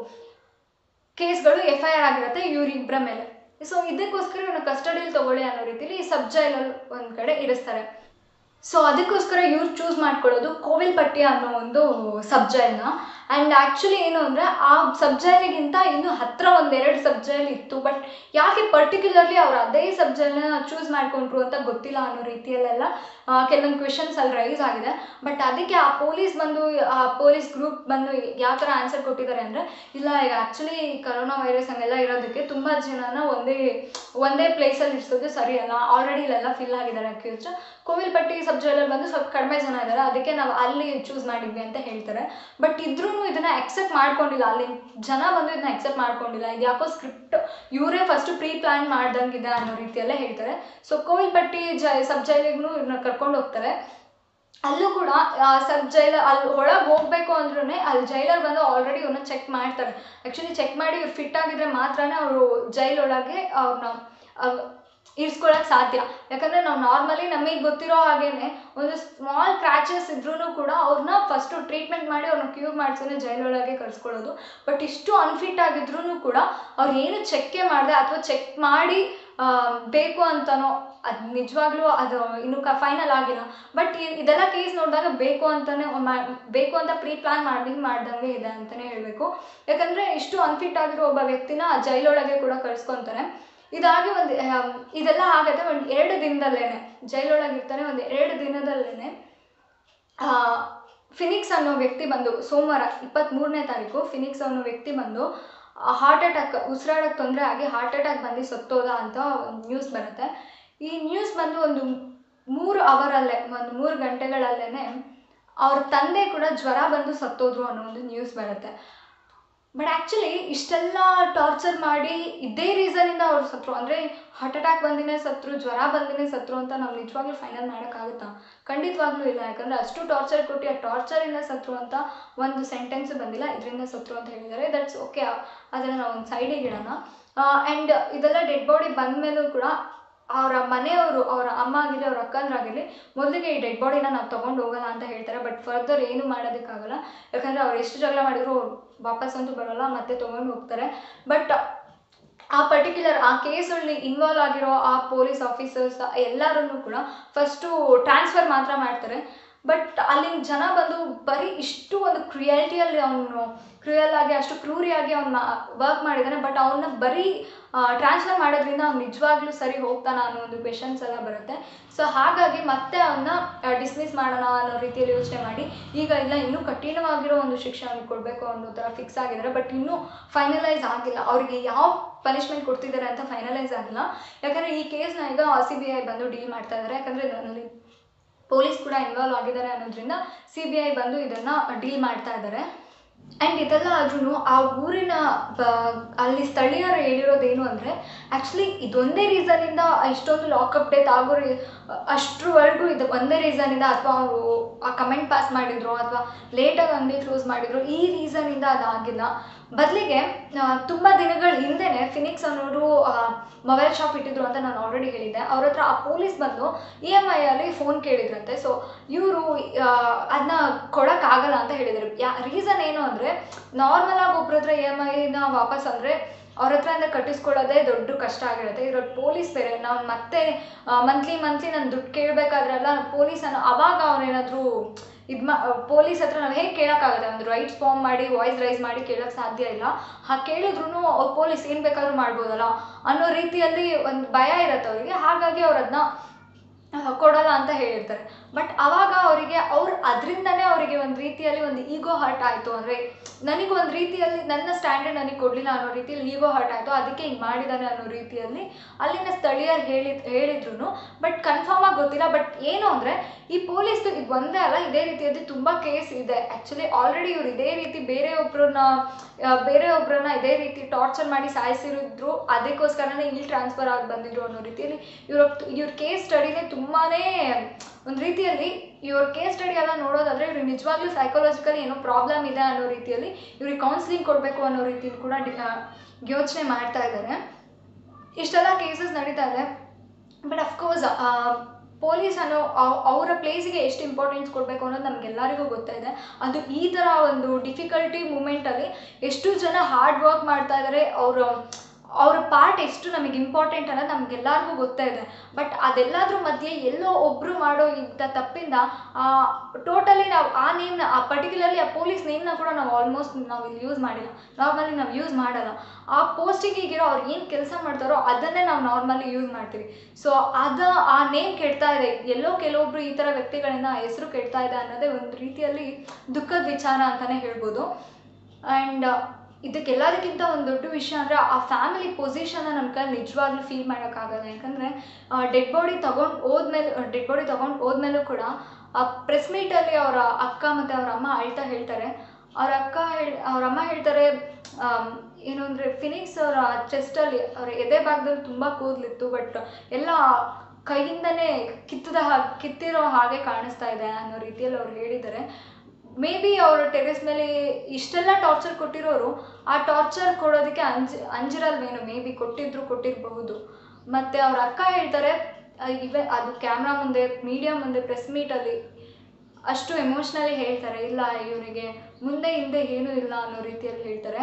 ಕೇಸ್ಗಳು ಎಫ್ ಐ ಆರ್ ಆಗಿರುತ್ತೆ ಇವರಿಬ್ಬರ ಮೇಲೆ ಸೊ ಇದಕ್ಕೋಸ್ಕರ ಇವ್ರನ್ನ ಕಸ್ಟಡಿಯಲ್ಲಿ ತಗೊಳ್ಳಿ ಅನ್ನೋ ರೀತಿಯಲ್ಲಿ ಸಬ್ ಜೈಲಲ್ಲಿ ಒಂದು ಕಡೆ ಇರಿಸ್ತಾರೆ ಸೊ ಅದಕ್ಕೋಸ್ಕರ ಇವ್ರು ಚೂಸ್ ಮಾಡ್ಕೊಳ್ಳೋದು ಕೋವಿಲ್ಪಟ್ಟಿ ಅನ್ನೋ ಒಂದು ಸಬ್ ಜೈಲ್ನ ಆ್ಯಂಡ್ ಆ್ಯಕ್ಚುಲಿ ಏನು ಅಂದರೆ ಆ ಸಬ್ ಜೈಲಿಗಿಂತ ಇನ್ನೂ ಹತ್ತಿರ ಒಂದೆರಡು ಸಬ್ ಜೈಲ್ ಇತ್ತು ಬಟ್ ಯಾಕೆ ಪರ್ಟಿಕ್ಯುಲರ್ಲಿ ಅವ್ರು ಅದೇ ಸಬ್ ಜೈಲ್ನ ಚೂಸ್ ಮಾಡ್ಕೊಂಡ್ರು ಅಂತ ಗೊತ್ತಿಲ್ಲ ಅನ್ನೋ ರೀತಿಯಲ್ಲೆಲ್ಲ ಆ, ಕೆಲವೊಂದು ಕ್ವೆಶನ್ಸ್ ಅಲ್ಲಿ ರೈಸ್ ಆಗಿದೆ ಬಟ್ ಅದಕ್ಕೆ ಆ ಪೊಲೀಸ್ ಬಂದು ಆ ಪೊಲೀಸ್ ಗ್ರೂಪ್ ಬಂದು ಯಾವ ಥರ ಆನ್ಸರ್ ಕೊಟ್ಟಿದ್ದಾರೆ ಅಂದರೆ ಇಲ್ಲ ಈಗ ಆ್ಯಕ್ಚುಲಿ ಕರೋನಾ ವೈರಸ್ ಹಂಗೆಲ್ಲ ಇರೋದಕ್ಕೆ ತುಂಬ ಜನನ ಒಂದೇ ಒಂದೇ ಪ್ಲೇಸಲ್ಲಿ ಇರಿಸೋದು ಸರಿಯಲ್ಲ ಆಲ್ರೆಡಿ ಇಲ್ಲೆಲ್ಲ ಫಿಲ್ ಆಗಿದ್ದಾರೆ ಅಕ್ಯೂಸ್ ಕೋವಿಲ್ಪಟ್ಟಿ ಸಬ್ ಜೈಲಲ್ಲಿ ಬಂದು ಸ್ವಲ್ಪ ಕಡಿಮೆ ಜನ ಇದ್ದಾರೆ ಅದಕ್ಕೆ ನಾವು ಅಲ್ಲಿ ಚೂಸ್ ಮಾಡಿದ್ವಿ ಅಂತ ಹೇಳ್ತಾರೆ ಬಟ್ ಇದ್ರೂ ಇದನ್ನ ಅಕ್ಸೆಪ್ಟ್ ಮಾಡ್ಕೊಂಡಿಲ್ಲ ಅಲ್ಲಿ ಜನ ಬಂದು ಇದನ್ನ ಅಕ್ಸೆಪ್ಟ್ ಮಾಡ್ಕೊಂಡಿಲ್ಲ ಇದು ಯಾಕೋ ಸ್ಕ್ರಿಪ್ಟ್ ಇವರೇ ಫಸ್ಟ್ ಪ್ರೀ ಪ್ಲಾನ್ ಮಾಡ್ದಂಗಿದೆ ಅನ್ನೋ ರೀತಿಯಲ್ಲೇ ಹೇಳ್ತಾರೆ ಸೊ ಕೋವಿಲ್ಪಟ್ಟಿ ಜೈ ಸಬ್ ಜೈಲಿಗೂ ಇವ್ರನ್ನ ಕರ್ಕೊಂಡು ಹೋಗ್ತಾರೆ ಅಲ್ಲೂ ಕೂಡ ಸಬ್ ಜೈಲ ಅಲ್ಲಿ ಒಳಗೆ ಹೋಗ್ಬೇಕು ಅಂದ್ರೂ ಅಲ್ಲಿ ಜೈಲರ್ ಬಂದು ಆಲ್ರೆಡಿ ಇವ್ರನ್ನ ಚೆಕ್ ಮಾಡ್ತಾರೆ ಆ್ಯಕ್ಚುಲಿ ಚೆಕ್ ಮಾಡಿ ಇವ್ರು ಫಿಟ್ ಆಗಿದ್ರೆ ಮಾತ್ರನೇ ಅವರು ಜೈಲೊಳಗೆ ಅವ್ರನ್ನ ಇರಿಸ್ಕೊಳಕ್ಕೆ ಸಾಧ್ಯ ಯಾಕಂದರೆ ನಾವು ನಾರ್ಮಲಿ ನಮಗೆ ಗೊತ್ತಿರೋ ಹಾಗೇನೆ ಒಂದು ಸ್ಮಾಲ್ ಕ್ರ್ಯಾಚಸ್ ಇದ್ರೂ ಕೂಡ ಅವ್ರನ್ನ ಫಸ್ಟು ಟ್ರೀಟ್ಮೆಂಟ್ ಮಾಡಿ ಅವ್ರನ್ನ ಕ್ಯೂರ್ ಮಾಡಿಸೋನೆ ಜೈಲೊಳಗೆ ಕರ್ಸ್ಕೊಳ್ಳೋದು ಬಟ್ ಇಷ್ಟು ಅನ್ಫಿಟ್ ಆಗಿದ್ರೂ ಕೂಡ ಅವ್ರು ಏನು ಚೆಕ್ಕೆ ಮಾಡಿದೆ ಅಥವಾ ಚೆಕ್ ಮಾಡಿ ಆ, ಬೇಕು ಅಂತನೋ ಅದು ನಿಜವಾಗ್ಲೂ ಅದು ಇನ್ನು ಕ ಫೈನಲ್ ಆಗಿಲ್ಲ ಬಟ್ ಇದೆಲ್ಲ ಕೇಸ್ ನೋಡಿದಾಗ ಬೇಕು ಅಂತಲೇ ಬೇಕು ಅಂತ ಪ್ರೀ ಪ್ಲಾನ್ ಮಾಡಿ ಮಾಡ್ದಂಗೆ ಇದೆ ಅಂತಲೇ ಹೇಳಬೇಕು ಯಾಕಂದರೆ ಇಷ್ಟು ಅನ್ಫಿಟ್ ಆಗಿರೋ ಒಬ್ಬ ವ್ಯಕ್ತಿನ ಜೈಲೊಳಗೆ ಕೂಡ ಕಳ್ಸ್ಕೊತಾರೆ ಇದಾಗಿ ಒಂದು ಇದೆಲ್ಲ ಆಗತ್ತೆ ಒಂದು ಎರಡು ದಿನದಲ್ಲೇ ಜೈಲೊಳಗೆ ಇರ್ತಾನೆ ಒಂದು ಎರಡು ದಿನದಲ್ಲೇ ಫಿನಿಕ್ಸ್ ಅನ್ನೋ ವ್ಯಕ್ತಿ ಬಂದು ಸೋಮವಾರ ಇಪ್ಪತ್ತ್ಮೂರನೇ ತಾರೀಕು ಫಿನಿಕ್ಸ್ ಅನ್ನೋ ವ್ಯಕ್ತಿ ಬಂದು ಹಾರ್ಟ್ ಅಟ್ಯಾಕ್ ಉಸಿರಾಡಕ್ಕೆ ತೊಂದರೆ ಆಗಿ ಹಾರ್ಟ್ ಅಟ್ಯಾಕ್ ಬಂದು ಸತ್ತೋದ ಅಂತ ಒಂದು ನ್ಯೂಸ್ ಬರುತ್ತೆ ಈ ನ್ಯೂಸ್ ಬಂದು ಒಂದು ಮೂರು ಅವರಲ್ಲೇ ಒಂದು ಮೂರು ಗಂಟೆಗಳಲ್ಲೇ ಅವ್ರ ತಂದೆ ಕೂಡ ಜ್ವರ ಬಂದು ಸತ್ತೋದ್ರು ಅನ್ನೋ ಒಂದು ನ್ಯೂಸ್ ಬರುತ್ತೆ ಬಟ್ ಆ್ಯಕ್ಚುಲಿ ಇಷ್ಟೆಲ್ಲ ಟಾರ್ಚರ್ ಮಾಡಿ ಇದೇ ರೀಸನಿಂದ ಅವ್ರು ಸತ್ರು ಅಂದರೆ ಹಾರ್ಟ್ ಅಟ್ಯಾಕ್ ಬಂದಿನೇ ಸತ್ರು ಜ್ವರ ಬಂದಿನೇ ಸತ್ರು ಅಂತ ನಾವು ನಿಜವಾಗ್ಲೂ ಫೈನಲ್ ಮಾಡೋಕ್ಕಾಗುತ್ತಾ ಖಂಡಿತವಾಗ್ಲೂ ಇಲ್ಲ ಯಾಕಂದರೆ ಅಷ್ಟು ಟಾರ್ಚರ್ ಕೊಟ್ಟು ಆ ಟಾರ್ಚರಿಂದ ಸತ್ರು ಅಂತ ಒಂದು ಸೆಂಟೆನ್ಸ್ ಬಂದಿಲ್ಲ ಇದರಿಂದ ಸತ್ರು ಅಂತ ಹೇಳಿದ್ದಾರೆ ದಟ್ಸ್ ಓಕೆ ಅದನ್ನು ನಾವು ಒಂದು ಸೈಡಿಗೆ ಇಡೋಣ ಆ್ಯಂಡ್ ಇದೆಲ್ಲ ಡೆಡ್ ಬಾಡಿ ಬಂದ ಮೇಲೂ ಕೂಡ ಅವರ ಮನೆಯವರು ಅವರ ಅಮ್ಮ ಆಗಿರಲಿ ಅವ್ರ ಅಕ್ಕಂದ್ರಾಗಿರಲಿ ಮೊದಲಿಗೆ ಈ ಡೆಡ್ ಬಾಡಿನ ನಾವು ತೊಗೊಂಡು ಹೋಗಲ್ಲ ಅಂತ ಹೇಳ್ತಾರೆ ಬಟ್ ಫರ್ದರ್ ಏನು ಮಾಡೋದಕ್ಕಾಗಲ್ಲ ಯಾಕಂದರೆ ಅವ್ರು ಎಷ್ಟು ಜಗಳ ಮಾಡಿದ್ರು ಅವ್ರು ವಾಪಸ್ ಅಂತೂ ಬರೋಲ್ಲ ಮತ್ತೆ ತೊಗೊಂಡು ಹೋಗ್ತಾರೆ ಬಟ್ ಆ ಪರ್ಟಿಕ್ಯುಲರ್ ಆ ಕೇಸಲ್ಲಿ ಇನ್ವಾಲ್ವ್ ಆಗಿರೋ ಆ ಪೊಲೀಸ್ ಆಫೀಸರ್ಸ್ ಎಲ್ಲರನ್ನೂ ಕೂಡ ಫಸ್ಟು ಟ್ರಾನ್ಸ್ಫರ್ ಮಾತ್ರ ಮಾಡ್ತಾರೆ ಬಟ್ ಅಲ್ಲಿನ ಜನ ಬಂದು ಬರೀ ಇಷ್ಟು ಒಂದು ಕ್ರಿಯಾಲಿಟಿಯಲ್ಲಿ ಅವನು ಕ್ರಿಯಲ್ ಆಗಿ ಅಷ್ಟು ಕ್ರೂರಿಯಾಗಿ ಅವನ್ನ ವರ್ಕ್ ಮಾಡಿದ್ದಾನೆ ಬಟ್ ಅವನ್ನ ಬರೀ ಟ್ರಾನ್ಸ್ಫರ್ ಮಾಡೋದ್ರಿಂದ ಅವ್ನು ನಿಜವಾಗ್ಲೂ ಸರಿ ಹೋಗ್ತಾನ ಅನ್ನೋ ಒಂದು ಕ್ವೆಶನ್ಸ್ ಎಲ್ಲ ಬರುತ್ತೆ ಸೊ ಹಾಗಾಗಿ ಮತ್ತೆ ಅವನ್ನ ಡಿಸ್ಮಿಸ್ ಮಾಡೋಣ ಅನ್ನೋ ರೀತಿಯಲ್ಲಿ ಯೋಚನೆ ಮಾಡಿ ಈಗ ಇಲ್ಲ ಇನ್ನೂ ಕಠಿಣವಾಗಿರೋ ಒಂದು ಶಿಕ್ಷೆ ಅವ್ನಿಗೆ ಕೊಡಬೇಕು ಅನ್ನೋ ಥರ ಫಿಕ್ಸ್ ಆಗಿದ್ದಾರೆ ಬಟ್ ಇನ್ನೂ ಫೈನಲೈಸ್ ಆಗಿಲ್ಲ ಅವರಿಗೆ ಯಾವ ಪನಿಷ್ಮೆಂಟ್ ಕೊಡ್ತಿದ್ದಾರೆ ಅಂತ ಫೈನಲೈಸ್ ಆಗಿಲ್ಲ ಯಾಕಂದರೆ ಈ ಕೇಸ್ನ ಈಗ ಸಿ ಬಿ ಐ ಬಂದು ಡೀಲ್ ಮಾಡ್ತಾ ಇದ್ದಾರೆ ಯಾಕಂದರೆ ಇದರಲ್ಲಿ ಪೊಲೀಸ್ ಕೂಡ ಇನ್ವಾಲ್ವ್ ಆಗಿದ್ದಾರೆ ಅನ್ನೋದ್ರಿಂದ ಸಿ ಬಿ ಐ ಬಂದು ಇದನ್ನು ಡೀಲ್ ಮಾಡ್ತಾ ಇದ್ದಾರೆ ಆ್ಯಂಡ್ ಇದೆಲ್ಲ ಆದ್ರೂ ಆ ಊರಿನ ಬ- ಅಲ್ಲಿ ಸ್ಥಳೀಯರು ಹೇಳಿರೋದೇನು ಅಂದರೆ ಆ್ಯಕ್ಚುಲಿ ಇದೊಂದೇ ರೀಸನಿಂದ ಇಷ್ಟೊಂದು ಲಾಕಪ್ ಡೆತ್ ಆಗೋ ರೀ ಅಷ್ಟರವರೆಗೂ ಇದು ಒಂದೇ ರೀಸನಿಂದ ಅಥವಾ ಅವರು ಆ ಕಮೆಂಟ್ ಪಾಸ್ ಮಾಡಿದ್ರು ಅಥವಾ ಲೇಟಾಗಿ ಅಂಗಡಿ ಕ್ಲೋಸ್ ಮಾಡಿದ್ರು ಈ ರೀಸನಿಂದ ಅದಾಗಿಲ್ಲ ಬದಲಿಗೆ ತುಂಬ ದಿನಗಳ ಹಿಂದೆನೇ ಫಿನಿಕ್ಸ್ ಅನ್ನೋರು ಮೊಬೈಲ್ ಶಾಪ್ ಇಟ್ಟಿದ್ರು ಅಂತ ನಾನು ಆಲ್ರೆಡಿ ಹೇಳಿದ್ದೆ ಅವ್ರ ಹತ್ರ ಆ ಪೊಲೀಸ್ ಬಂದು ಇ ಎಮ್ ಐಯಲ್ಲಿ ಫೋನ್ ಕೇಳಿದ್ರಂತೆ ಸೊ ಇವರು ಅದನ್ನ ಕೊಡೋಕ್ಕಾಗಲ್ಲ ಅಂತ ಹೇಳಿದರು ಯಾ ರೀಸನ್ ಏನು ಅಂದರೆ ನಾರ್ಮಲಾಗಿ ಒಬ್ರ ಹತ್ರ ಇ ಎಮ್ ಐನ ವಾಪಸ್ ಅಂದರೆ ಅವ್ರ ಹತ್ರ ಅಂದರೆ ಕಟ್ಟಿಸ್ಕೊಳ್ಳೋದೇ ದೊಡ್ಡ ಕಷ್ಟ ಆಗಿರುತ್ತೆ ಇರೋದು ಪೊಲೀಸ್ ಬೇರೆ ನಾವು ಮತ್ತೆ ಮಂತ್ಲಿ ಮಂತ್ಲಿ ನಾನು ದುಡ್ಡು ಕೇಳಬೇಕಾದ್ರೆಲ್ಲ ಪೊಲೀಸನ್ನು ಅವಾಗ ಅವ್ರೇನಾದರೂ ಇದು ಮಾ ಪೊಲೀಸ್ ಹತ್ರ ನಾವು ಹೇಗೆ ಕೇಳೋಕ್ಕಾಗುತ್ತೆ ಒಂದು ರೈಟ್ಸ್ ಫಾರ್ಮ್ ಮಾಡಿ ವಾಯ್ಸ್ ರೈಸ್ ಮಾಡಿ ಕೇಳೋಕ್ಕೆ ಸಾಧ್ಯ ಇಲ್ಲ ಹಾಗೆ ಕೇಳಿದ್ರು ಅವ್ರು ಪೊಲೀಸ್ ಏನು ಬೇಕಾದ್ರೂ ಮಾಡ್ಬೋದಲ್ಲ ಅನ್ನೋ ರೀತಿಯಲ್ಲಿ ಒಂದು ಭಯ ಇರುತ್ತೆ ಅವರಿಗೆ ಹಾಗಾಗಿ ಅವ್ರು ಅದನ್ನ ಕೊಡಲ್ಲ ಅಂತ ಹೇಳಿರ್ತಾರೆ ಬಟ್ ಅವಾಗ ಅವರಿಗೆ ಅವ್ರು ಅದರಿಂದನೇ ಅವರಿಗೆ ಒಂದು ರೀತಿಯಲ್ಲಿ ಒಂದು ಈಗೋ ಹರ್ಟ್ ಆಯಿತು ಅಂದರೆ ನನಗೆ ಒಂದು ರೀತಿಯಲ್ಲಿ ನನ್ನ ಸ್ಟ್ಯಾಂಡರ್ಡ್ ನನಗೆ ಕೊಡಲಿಲ್ಲ ಅನ್ನೋ ರೀತಿಯಲ್ಲಿ ಈಗೋ ಹರ್ಟ್ ಆಯಿತು ಅದಕ್ಕೆ ಹಿಂಗೆ ಮಾಡಿದ್ದಾನೆ ಅನ್ನೋ ರೀತಿಯಲ್ಲಿ ಅಲ್ಲಿನ ಸ್ಥಳೀಯರು ಹೇಳಿ ಹೇಳಿದ್ರು ಬಟ್ ಕನ್ಫರ್ಮ್ ಆಗಿ ಗೊತ್ತಿಲ್ಲ ಬಟ್ ಏನು ಅಂದರೆ ಈ ಪೊಲೀಸ್ದು ಇದು ಒಂದೇ ಅಲ್ಲ ಇದೇ ರೀತಿಯಾದ ತುಂಬ ಕೇಸ್ ಇದೆ ಆ್ಯಕ್ಚುಲಿ ಆಲ್ರೆಡಿ ಇವ್ರು ಇದೇ ರೀತಿ ಬೇರೆ ಒಬ್ಬರನ್ನ ಬೇರೆ ಒಬ್ಬರನ್ನ ಇದೇ ರೀತಿ ಟಾರ್ಚರ್ ಮಾಡಿ ಸಾಯಿಸಿರಿದ್ರು ಅದಕ್ಕೋಸ್ಕರನೇ ಇಲ್ಲಿ ಟ್ರಾನ್ಸ್ಫರ್ ಆಗಿ ಬಂದಿದ್ರು ಅನ್ನೋ ರೀತಿಯಲ್ಲಿ ಇವ್ರ ಇವ್ರ ಕೇಸ್ ಸ್ಟಡಿನೇ ತುಂಬಾ ಒಂದು ರೀತಿಯಲ್ಲಿ ಇವ್ರ ಕೇಸ್ ಸ್ಟಡಿ ಎಲ್ಲ ನೋಡೋದಾದ್ರೆ ಇವ್ರಿಗೆ ನಿಜವಾಗ್ಲೂ ಸೈಕಾಲಜಿಕಲಿ ಏನೋ ಪ್ರಾಬ್ಲಮ್ ಇದೆ ಅನ್ನೋ ರೀತಿಯಲ್ಲಿ ಇವ್ರಿಗೆ ಕೌನ್ಸಿಲಿಂಗ್ ಕೊಡಬೇಕು ಅನ್ನೋ ರೀತಿಯಲ್ಲಿ ಕೂಡ ಡಿ- ಆ, ಯೋಚನೆ ಮಾಡ್ತಾ ಇದ್ದಾರೆ ಇಷ್ಟೆಲ್ಲ ಕೇಸಸ್ ನಡೀತಾ ಇದೆ ಬಟ್ ಅಫ್ಕೋರ್ಸ್ ಪೊಲೀಸ್ ಅನ್ನೋ ಅವ್- ಅವರ ಪ್ಲೇಸಿಗೆ ಎಷ್ಟು ಇಂಪಾರ್ಟೆನ್ಸ್ ಕೊಡಬೇಕು ಅನ್ನೋದು ನಮಗೆಲ್ಲರಿಗೂ ಗೊತ್ತಾಯಿದೆ ಅದು ಈ ಥರ ಒಂದು ಡಿಫಿಕಲ್ಟಿ ಮೂಮೆಂಟಲ್ಲಿ ಎಷ್ಟು ಜನ ಹಾರ್ಡ್ ವರ್ಕ್ ಮಾಡ್ತಾ ಇದ್ದಾರೆ ಅವರು ಅವ್ರ ಪಾರ್ಟ್ ಎಷ್ಟು ನಮಗೆ ಇಂಪಾರ್ಟೆಂಟ್ ಅನ್ನೋದು ನಮಗೆಲ್ಲರಿಗೂ ಗೊತ್ತಾಯಿದೆ ಬಟ್ ಅದೆಲ್ಲದ್ರ ಮಧ್ಯೆ ಎಲ್ಲೋ ಒಬ್ಬರು ಮಾಡೋ ಇಂಥ ತಪ್ಪಿಂದ ಟೋಟಲಿ ನಾವು ಆ ನೇಮ್ನ ಆ ಪರ್ಟಿಕ್ಯುಲರ್ಲಿ ಆ ಪೊಲೀಸ್ ನೇಮ್ನ ಕೂಡ ನಾವು ಆಲ್ಮೋಸ್ಟ್ ನಾವು ಇಲ್ಲಿ ಯೂಸ್ ಮಾಡಿಲ್ಲ ನಾರ್ಮಲಿ ನಾವು ಯೂಸ್ ಮಾಡಲ್ಲ ಆ ಪೋಸ್ಟಿಗೆ ಈಗಿರೋ ಅವ್ರು ಏನು ಕೆಲಸ ಮಾಡ್ತಾರೋ ಅದನ್ನೇ ನಾವು ನಾರ್ಮಲಿ ಯೂಸ್ ಮಾಡ್ತೀವಿ ಸೊ ಅದ ಆ ನೇಮ್ ಕೆಡ್ತಾ ಇದೆ ಎಲ್ಲೋ ಕೆಲವೊಬ್ರು ಈ ಥರ ವ್ಯಕ್ತಿಗಳಿಂದ ಹೆಸರು ಕೆಡ್ತಾ ಇದೆ ಅನ್ನೋದೇ ಒಂದು ರೀತಿಯಲ್ಲಿ ದುಃಖದ ವಿಚಾರ ಅಂತಲೇ ಹೇಳ್ಬೋದು ಆ್ಯಂಡ್ ಇದಕ್ಕೆಲ್ಲದಕ್ಕಿಂತ ಒಂದು ದೊಡ್ಡ ವಿಷಯ ಅಂದರೆ ಆ ಫ್ಯಾಮಿಲಿ ಪೊಸಿಷನ್ನ ನಮ್ಮ ಕೈಲಿ ನಿಜವಾಗ್ಲೂ ಫೀಲ್ ಮಾಡೋಕ್ಕಾಗಲ್ಲ ಯಾಕಂದರೆ ಡೆಡ್ ಬಾಡಿ ತೊಗೊಂಡು ಹೋದ್ಮೇಲೆ ಡೆಡ್ ಬಾಡಿ ತೊಗೊಂಡು ಹೋದ್ಮೇಲೂ ಕೂಡ ಆ ಪ್ರೆಸ್ ಮೀಟಲ್ಲಿ ಅವರ ಅಕ್ಕ ಮತ್ತು ಅವರ ಅಮ್ಮ ಅಳ್ತಾ ಹೇಳ್ತಾರೆ ಅವ್ರ ಅಕ್ಕ ಹೇಳಿ ಅವ್ರ ಅಮ್ಮ ಹೇಳ್ತಾರೆ ಆಮ್, ಏನು ಅಂದರೆ ಫಿನಿಕ್ಸ್ ಅವರ ಚೆಸ್ಟಲ್ಲಿ ಅವ್ರ ಎದೆ ಭಾಗದಲ್ಲಿ ತುಂಬ ಕೂದಲಿತ್ತು ಬಟ್ ಎಲ್ಲ ಕೈಯಿಂದನೇ ಕಿತ್ತದ ಹಾಗೆ ಕಿತ್ತಿರೋ ಹಾಗೆ ಕಾಣಿಸ್ತಾ ಇದೆ ಅನ್ನೋ ರೀತಿಯಲ್ಲಿ ಅವ್ರು ಹೇಳಿದ್ದಾರೆ ಮೇ ಬಿ ಅವರು ಟೆರೆಸ್ ಮೇಲೆ ಇಷ್ಟೆಲ್ಲ ಟಾರ್ಚರ್ ಕೊಟ್ಟಿರೋರು ಆ ಟಾರ್ಚರ್ ಕೊಡೋದಕ್ಕೆ ಅಂಜ ಅಂಜಿರಲ್ವೇನೋ ಮೇ ಬಿ ಕೊಟ್ಟಿದ್ರು ಕೊಟ್ಟಿರಬಹುದು ಮತ್ತು ಅವ್ರ ಅಕ್ಕ ಹೇಳ್ತಾರೆ ಆ, ಇವೆ ಅದು ಕ್ಯಾಮ್ರಾ ಮುಂದೆ ಮೀಡಿಯಾ ಮುಂದೆ ಪ್ರೆಸ್ ಮೀಟಲ್ಲಿ ಅಷ್ಟು ಎಮೋಷ್ನಲಿ ಹೇಳ್ತಾರೆ ಇಲ್ಲ ಇವನಿಗೆ ಮುಂದೆ ಹಿಂದೆ ಏನೂ ಇಲ್ಲ ಅನ್ನೋ ರೀತಿಯಲ್ಲಿ ಹೇಳ್ತಾರೆ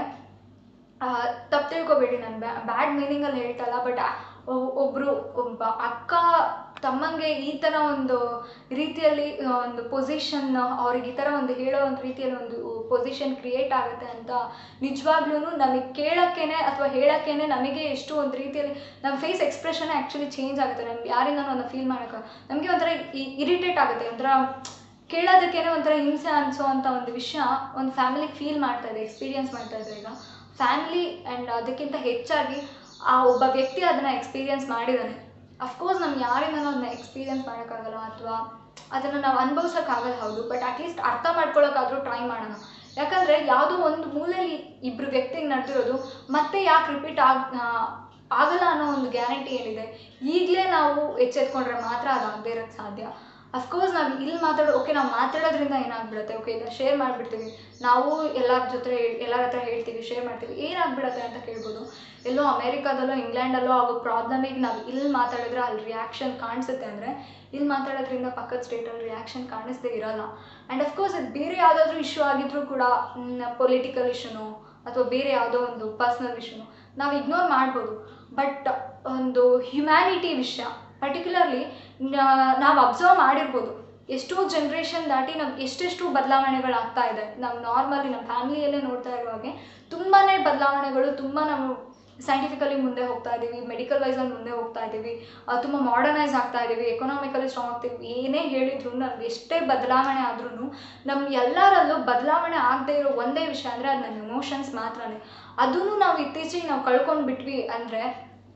ತಪ್ಪು ತಿಳ್ಕೊಬೇಡಿ ನಾನು ಬ್ಯಾಡ್ ಮೀನಿಂಗಲ್ಲಿ ಹೇಳ್ತಲ್ಲ ಬಟ್ ಒಬ್ಬರು ಒಬ್ಬ ಅಕ್ಕ ತಮ್ಮಂಗೆ ಈ ಥರ ಒಂದು ರೀತಿಯಲ್ಲಿ ಆ, ಒಂದು ಪೊಸಿಷನ್ ಅವ್ರಿಗೆ ಈ ಥರ ಒಂದು ಹೇಳೋ ಒಂದು ರೀತಿಯಲ್ಲಿ ಒಂದು ಪೊಸಿಷನ್ ಕ್ರಿಯೇಟ್ ಆಗುತ್ತೆ ಅಂತ ನಿಜವಾಗ್ಲೂ ನಮಗೆ ಕೇಳೋಕ್ಕೇನೆ ಅಥವಾ ಹೇಳೋಕ್ಕೇನೆ ನಮಗೆ ಎಷ್ಟು ಒಂದು ರೀತಿಯಲ್ಲಿ ನಮ್ಮ ಫೇಸ್ ಎಕ್ಸ್ಪ್ರೆಷನ್ ಆ್ಯಕ್ಚುಲಿ ಚೇಂಜ್ ಆಗುತ್ತೆ ನಮ್ಗೆ ಯಾರಿಂದ ಒಂದು ಫೀಲ್ ಮಾಡೋಕ್ಕೆ ನಮಗೆ ಒಂಥರ ಇರಿಟೇಟ್ ಆಗುತ್ತೆ ಒಂಥರ ಕೇಳೋದಕ್ಕೇನೆ ಒಂಥರ ಹಿಂಸೆ ಅನಿಸೋ ಅಂಥ ಒಂದು ವಿಷಯ ಒಂದು ಫ್ಯಾಮಿಲಿಗೆ ಫೀಲ್ ಮಾಡ್ತಾ ಇದೆ ಎಕ್ಸ್ಪೀರಿಯನ್ಸ್ ಮಾಡ್ತಾ ಇದೆ ಈಗ ಫ್ಯಾಮಿಲಿ ಆ್ಯಂಡ್ ಅದಕ್ಕಿಂತ ಹೆಚ್ಚಾಗಿ ಆ ಒಬ್ಬ ವ್ಯಕ್ತಿ ಅದನ್ನು ಎಕ್ಸ್ಪೀರಿಯನ್ಸ್ ಮಾಡಿದ್ದಾನೆ ಅಫ್ಕೋರ್ಸ್ ನಮ್ಗೆ ಯಾರಿಂದನೂ ಅದನ್ನ ಎಕ್ಸ್ಪೀರಿಯನ್ಸ್ ಮಾಡೋಕ್ಕಾಗಲ್ಲ ಅಥವಾ ಅದನ್ನು ನಾವು ಅನುಭವಿಸೋಕ್ಕಾಗಲ್ಲ ಹೌದು ಬಟ್ ಅಟ್ಲೀಸ್ಟ್ ಅರ್ಥ ಮಾಡ್ಕೊಳ್ಳೋಕ್ಕಾದ್ರೂ ಟ್ರೈ ಮಾಡೋಣ ಯಾಕಂದರೆ ಯಾವುದೋ ಒಂದು ಮೂಲೆಯಲ್ಲಿ ಇಬ್ಬರು ವ್ಯಕ್ತಿಗೆ ನಡೆದಿರೋದು ಮತ್ತೆ ಯಾಕೆ ರಿಪೀಟ್ ಆಗ್ ಆ, ಆಗಲ್ಲ ಅನ್ನೋ ಒಂದು ಗ್ಯಾರಂಟಿ ಏನಿದೆ ಈಗಲೇ ನಾವು ಎಚ್ಚೆತ್ಕೊಂಡ್ರೆ ಮಾತ್ರ ಅದು ಆಗದೆ ಇರೋಕ್ಕೆ ಸಾಧ್ಯ ಅಫ್ಕೋರ್ಸ್ ನಾವು ಇಲ್ಲಿ ಮಾತಾಡೋ ಓಕೆ ನಾವು ಮಾತಾಡೋದ್ರಿಂದ ಏನಾಗ್ಬಿಡುತ್ತೆ ಓಕೆ ಇಲ್ಲ ಶೇರ್ ಮಾಡಿಬಿಡ್ತೀವಿ ನಾವು ಎಲ್ಲರ ಜೊತೆ ಎಲ್ಲರ ಹತ್ರ ಹೇಳ್ತೀವಿ ಶೇರ್ ಮಾಡ್ತೀವಿ ಏನಾಗ್ಬಿಡುತ್ತೆ ಅಂತ ಕೇಳ್ಬೋದು ಎಲ್ಲೋ ಅಮೇರಿಕಾದಲ್ಲೋ ಇಂಗ್ಲೆಂಡಲ್ಲೋ ಆಗೋ ಪ್ರಾಬ್ಲಮಿಗೆ ನಾವು ಇಲ್ಲಿ ಮಾತಾಡಿದ್ರೆ ಅಲ್ಲಿ ರಿಯಾಕ್ಷನ್ ಕಾಣಿಸುತ್ತೆ ಅಂದರೆ ಇಲ್ಲಿ ಮಾತಾಡೋದ್ರಿಂದ ಪಕ್ಕದ ಸ್ಟೇಟಲ್ಲಿ ರಿಯಾಕ್ಷನ್ ಕಾಣಿಸ್ದೇ ಇರಲ್ಲ ಆ್ಯಂಡ್ ಅಫ್ಕೋರ್ಸ್ ಇದು ಬೇರೆ ಯಾವುದಾದ್ರೂ ಇಶ್ಯೂ ಆಗಿದ್ರೂ ಕೂಡ ಪೊಲಿಟಿಕಲ್ ಇಶ್ಯೂನೋ ಅಥವಾ ಬೇರೆ ಯಾವುದೋ ಒಂದು ಪರ್ಸ್ನಲ್ ಇಶ್ಯೂನೋ ನಾವು ಇಗ್ನೋರ್ ಮಾಡ್ಬೋದು ಬಟ್ ಒಂದು ಹ್ಯುಮ್ಯಾನಿಟಿ ವಿಷಯ ಪರ್ಟಿಕ್ಯುಲರ್ಲಿ ನಾವು ಅಬ್ಸರ್ವ್ ಮಾಡಿರ್ಬೋದು ಎಷ್ಟೋ ಜನ್ರೇಷನ್ ದಾಟಿ ನಾವು ಎಷ್ಟೆಷ್ಟು ಬದಲಾವಣೆಗಳಾಗ್ತಾ ಇದೆ ನಾವು ನಾರ್ಮಲಿ ನಮ್ಮ ಫ್ಯಾಮಿಲಿಯಲ್ಲೇ ನೋಡ್ತಾ ಇರೋ ಹಾಗೆ ತುಂಬಾ ಬದಲಾವಣೆಗಳು ತುಂಬ ನಾವು ಸೈಂಟಿಫಿಕಲಿ ಮುಂದೆ ಹೋಗ್ತಾ ಇದ್ದೀವಿ ಮೆಡಿಕಲ್ ವೈಸಲ್ಲಿ ಮುಂದೆ ಹೋಗ್ತಾ ಇದ್ದೀವಿ ಆ, ತುಂಬ ಮಾಡರ್ನೈಸ್ ಆಗ್ತಾ ಇದ್ದೀವಿ ಎಕನಾಮಿಕಲಿ ಸ್ಟ್ರಾಂಗ್ ಆಗ್ತೀವಿ ಏನೇ ಹೇಳಿದ್ರು ನಮ್ಗೆ ಎಷ್ಟೇ ಬದಲಾವಣೆ ಆದ್ರೂ ನಮ್ಮ ಎಲ್ಲರಲ್ಲೂ ಬದಲಾವಣೆ ಆಗದೆ ಇರೋ ಒಂದೇ ವಿಷಯ ಅಂದರೆ ಅದು ನಮ್ಮ ಎಮೋಷನ್ಸ್ ಮಾತ್ರನೇ ಅದನ್ನು ನಾವು ಇತ್ತೀಚೆಗೆ ನಾವು ಕಳ್ಕೊಂಡು ಬಿಟ್ವಿ ಅಂದರೆ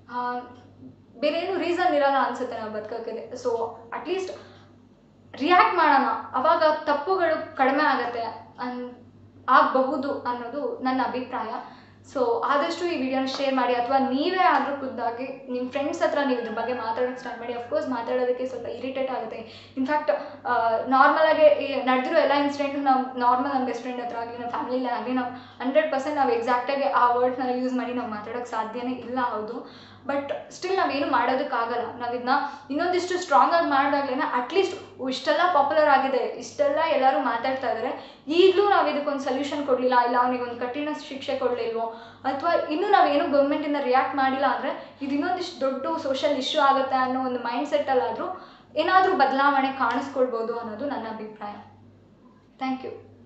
ಬೇರೆ ಏನು ರೀಸನ್ ಇರಲ್ಲ ಅನ್ಸುತ್ತೆ ನಾವು ಬದುಕೋಕ್ಕೆ ಸೊ ಅಟ್ಲೀಸ್ಟ್ ರಿಯಾಕ್ಟ್ ಮಾಡೋಣ ಅವಾಗ ತಪ್ಪುಗಳು ಕಡಿಮೆ ಆಗತ್ತೆ ಅನ್ ಆಗಬಹುದು ಅನ್ನೋದು ನನ್ನ ಅಭಿಪ್ರಾಯ ಸೊ ಆದಷ್ಟು ಈ ವಿಡಿಯೋನ ಶೇರ್ ಮಾಡಿ ಅಥವಾ ನೀವೇ ಆದರೂ ಖುದ್ದಾಗಿ ನಿಮ್ಮ ಫ್ರೆಂಡ್ಸ್ ಹತ್ರ ನೀವು ಇದ್ರ ಬಗ್ಗೆ ಮಾತಾಡೋಕ್ಕೆ ಸ್ಟಾರ್ಟ್ ಮಾಡಿ ಅಫ್ಕೋರ್ಸ್ ಮಾತಾಡೋದಕ್ಕೆ ಸ್ವಲ್ಪ ಇರಿಟೇಟ್ ಆಗುತ್ತೆ ಇನ್ಫ್ಯಾಕ್ಟ್ ನಾರ್ಮಲಾಗಿ ನಡೆದಿರೋ ಎಲ್ಲ ಇನ್ಸಿಡೆಂಟು ನಾವು ನಾರ್ಮಲ್ ನಮ್ಮ ಬೆಸ್ಟ್ ಫ್ರೆಂಡ್ ಹತ್ರ ಆಗಲಿ ನಮ್ಮ ಫ್ಯಾಮಿಲಿಲಿ ಆಗಲಿ ನಾವು ಹಂಡ್ರೆಡ್ ಪರ್ಸೆಂಟ್ ನಾವು ಎಕ್ಸಾಕ್ಟಾಗಿ ಆ ವರ್ಡ್ಸ್ನ ಯೂಸ್ ಮಾಡಿ ನಾವು ಮಾತಾಡೋಕ್ಕೆ ಸಾಧ್ಯನೇ ಇಲ್ಲ ಹೌದು ಬಟ್ ಸ್ಟಿಲ್ ನಾವೇನು ಮಾಡೋದಕ್ಕಾಗಲ್ಲ ನಾವು ಇದನ್ನ ಇನ್ನೊಂದಿಷ್ಟು ಸ್ಟ್ರಾಂಗ್ ಆಗಿ ಮಾಡಿದಾಗ್ಲೇ ಅಟ್ಲೀಸ್ಟ್ ಇಷ್ಟೆಲ್ಲ ಪಾಪ್ಯುಲರ್ ಆಗಿದೆ ಇಷ್ಟೆಲ್ಲ ಎಲ್ಲರೂ ಮಾತಾಡ್ತಾ ಇದ್ದಾರೆ ಈಗಲೂ ನಾವು ಇದಕ್ಕೊಂದು ಸೊಲ್ಯೂಷನ್ ಕೊಡಲಿಲ್ಲ ಇಲ್ಲ ಅವನಿಗೆ ಒಂದು ಕಠಿಣ ಶಿಕ್ಷೆ ಕೊಡಲಿಲ್ವೋ ಅಥವಾ ಇನ್ನೂ ನಾವೇನು ಗೌರ್ಮೆಂಟಿಂದ ರಿಯಾಕ್ಟ್ ಮಾಡಿಲ್ಲ ಅಂದರೆ ಇದು ಇನ್ನೊಂದಿಷ್ಟು ದೊಡ್ಡ ಸೋಷಿಯಲ್ ಇಶ್ಯೂ ಆಗುತ್ತೆ ಅನ್ನೋ ಒಂದು ಮೈಂಡ್ ಸೆಟ್ಟಲ್ಲಾದರೂ ಏನಾದರೂ ಬದಲಾವಣೆ ಕಾಣಿಸ್ಕೊಳ್ಬೋದು ಅನ್ನೋದು ನನ್ನ ಅಭಿಪ್ರಾಯ ಥ್ಯಾಂಕ್ ಯು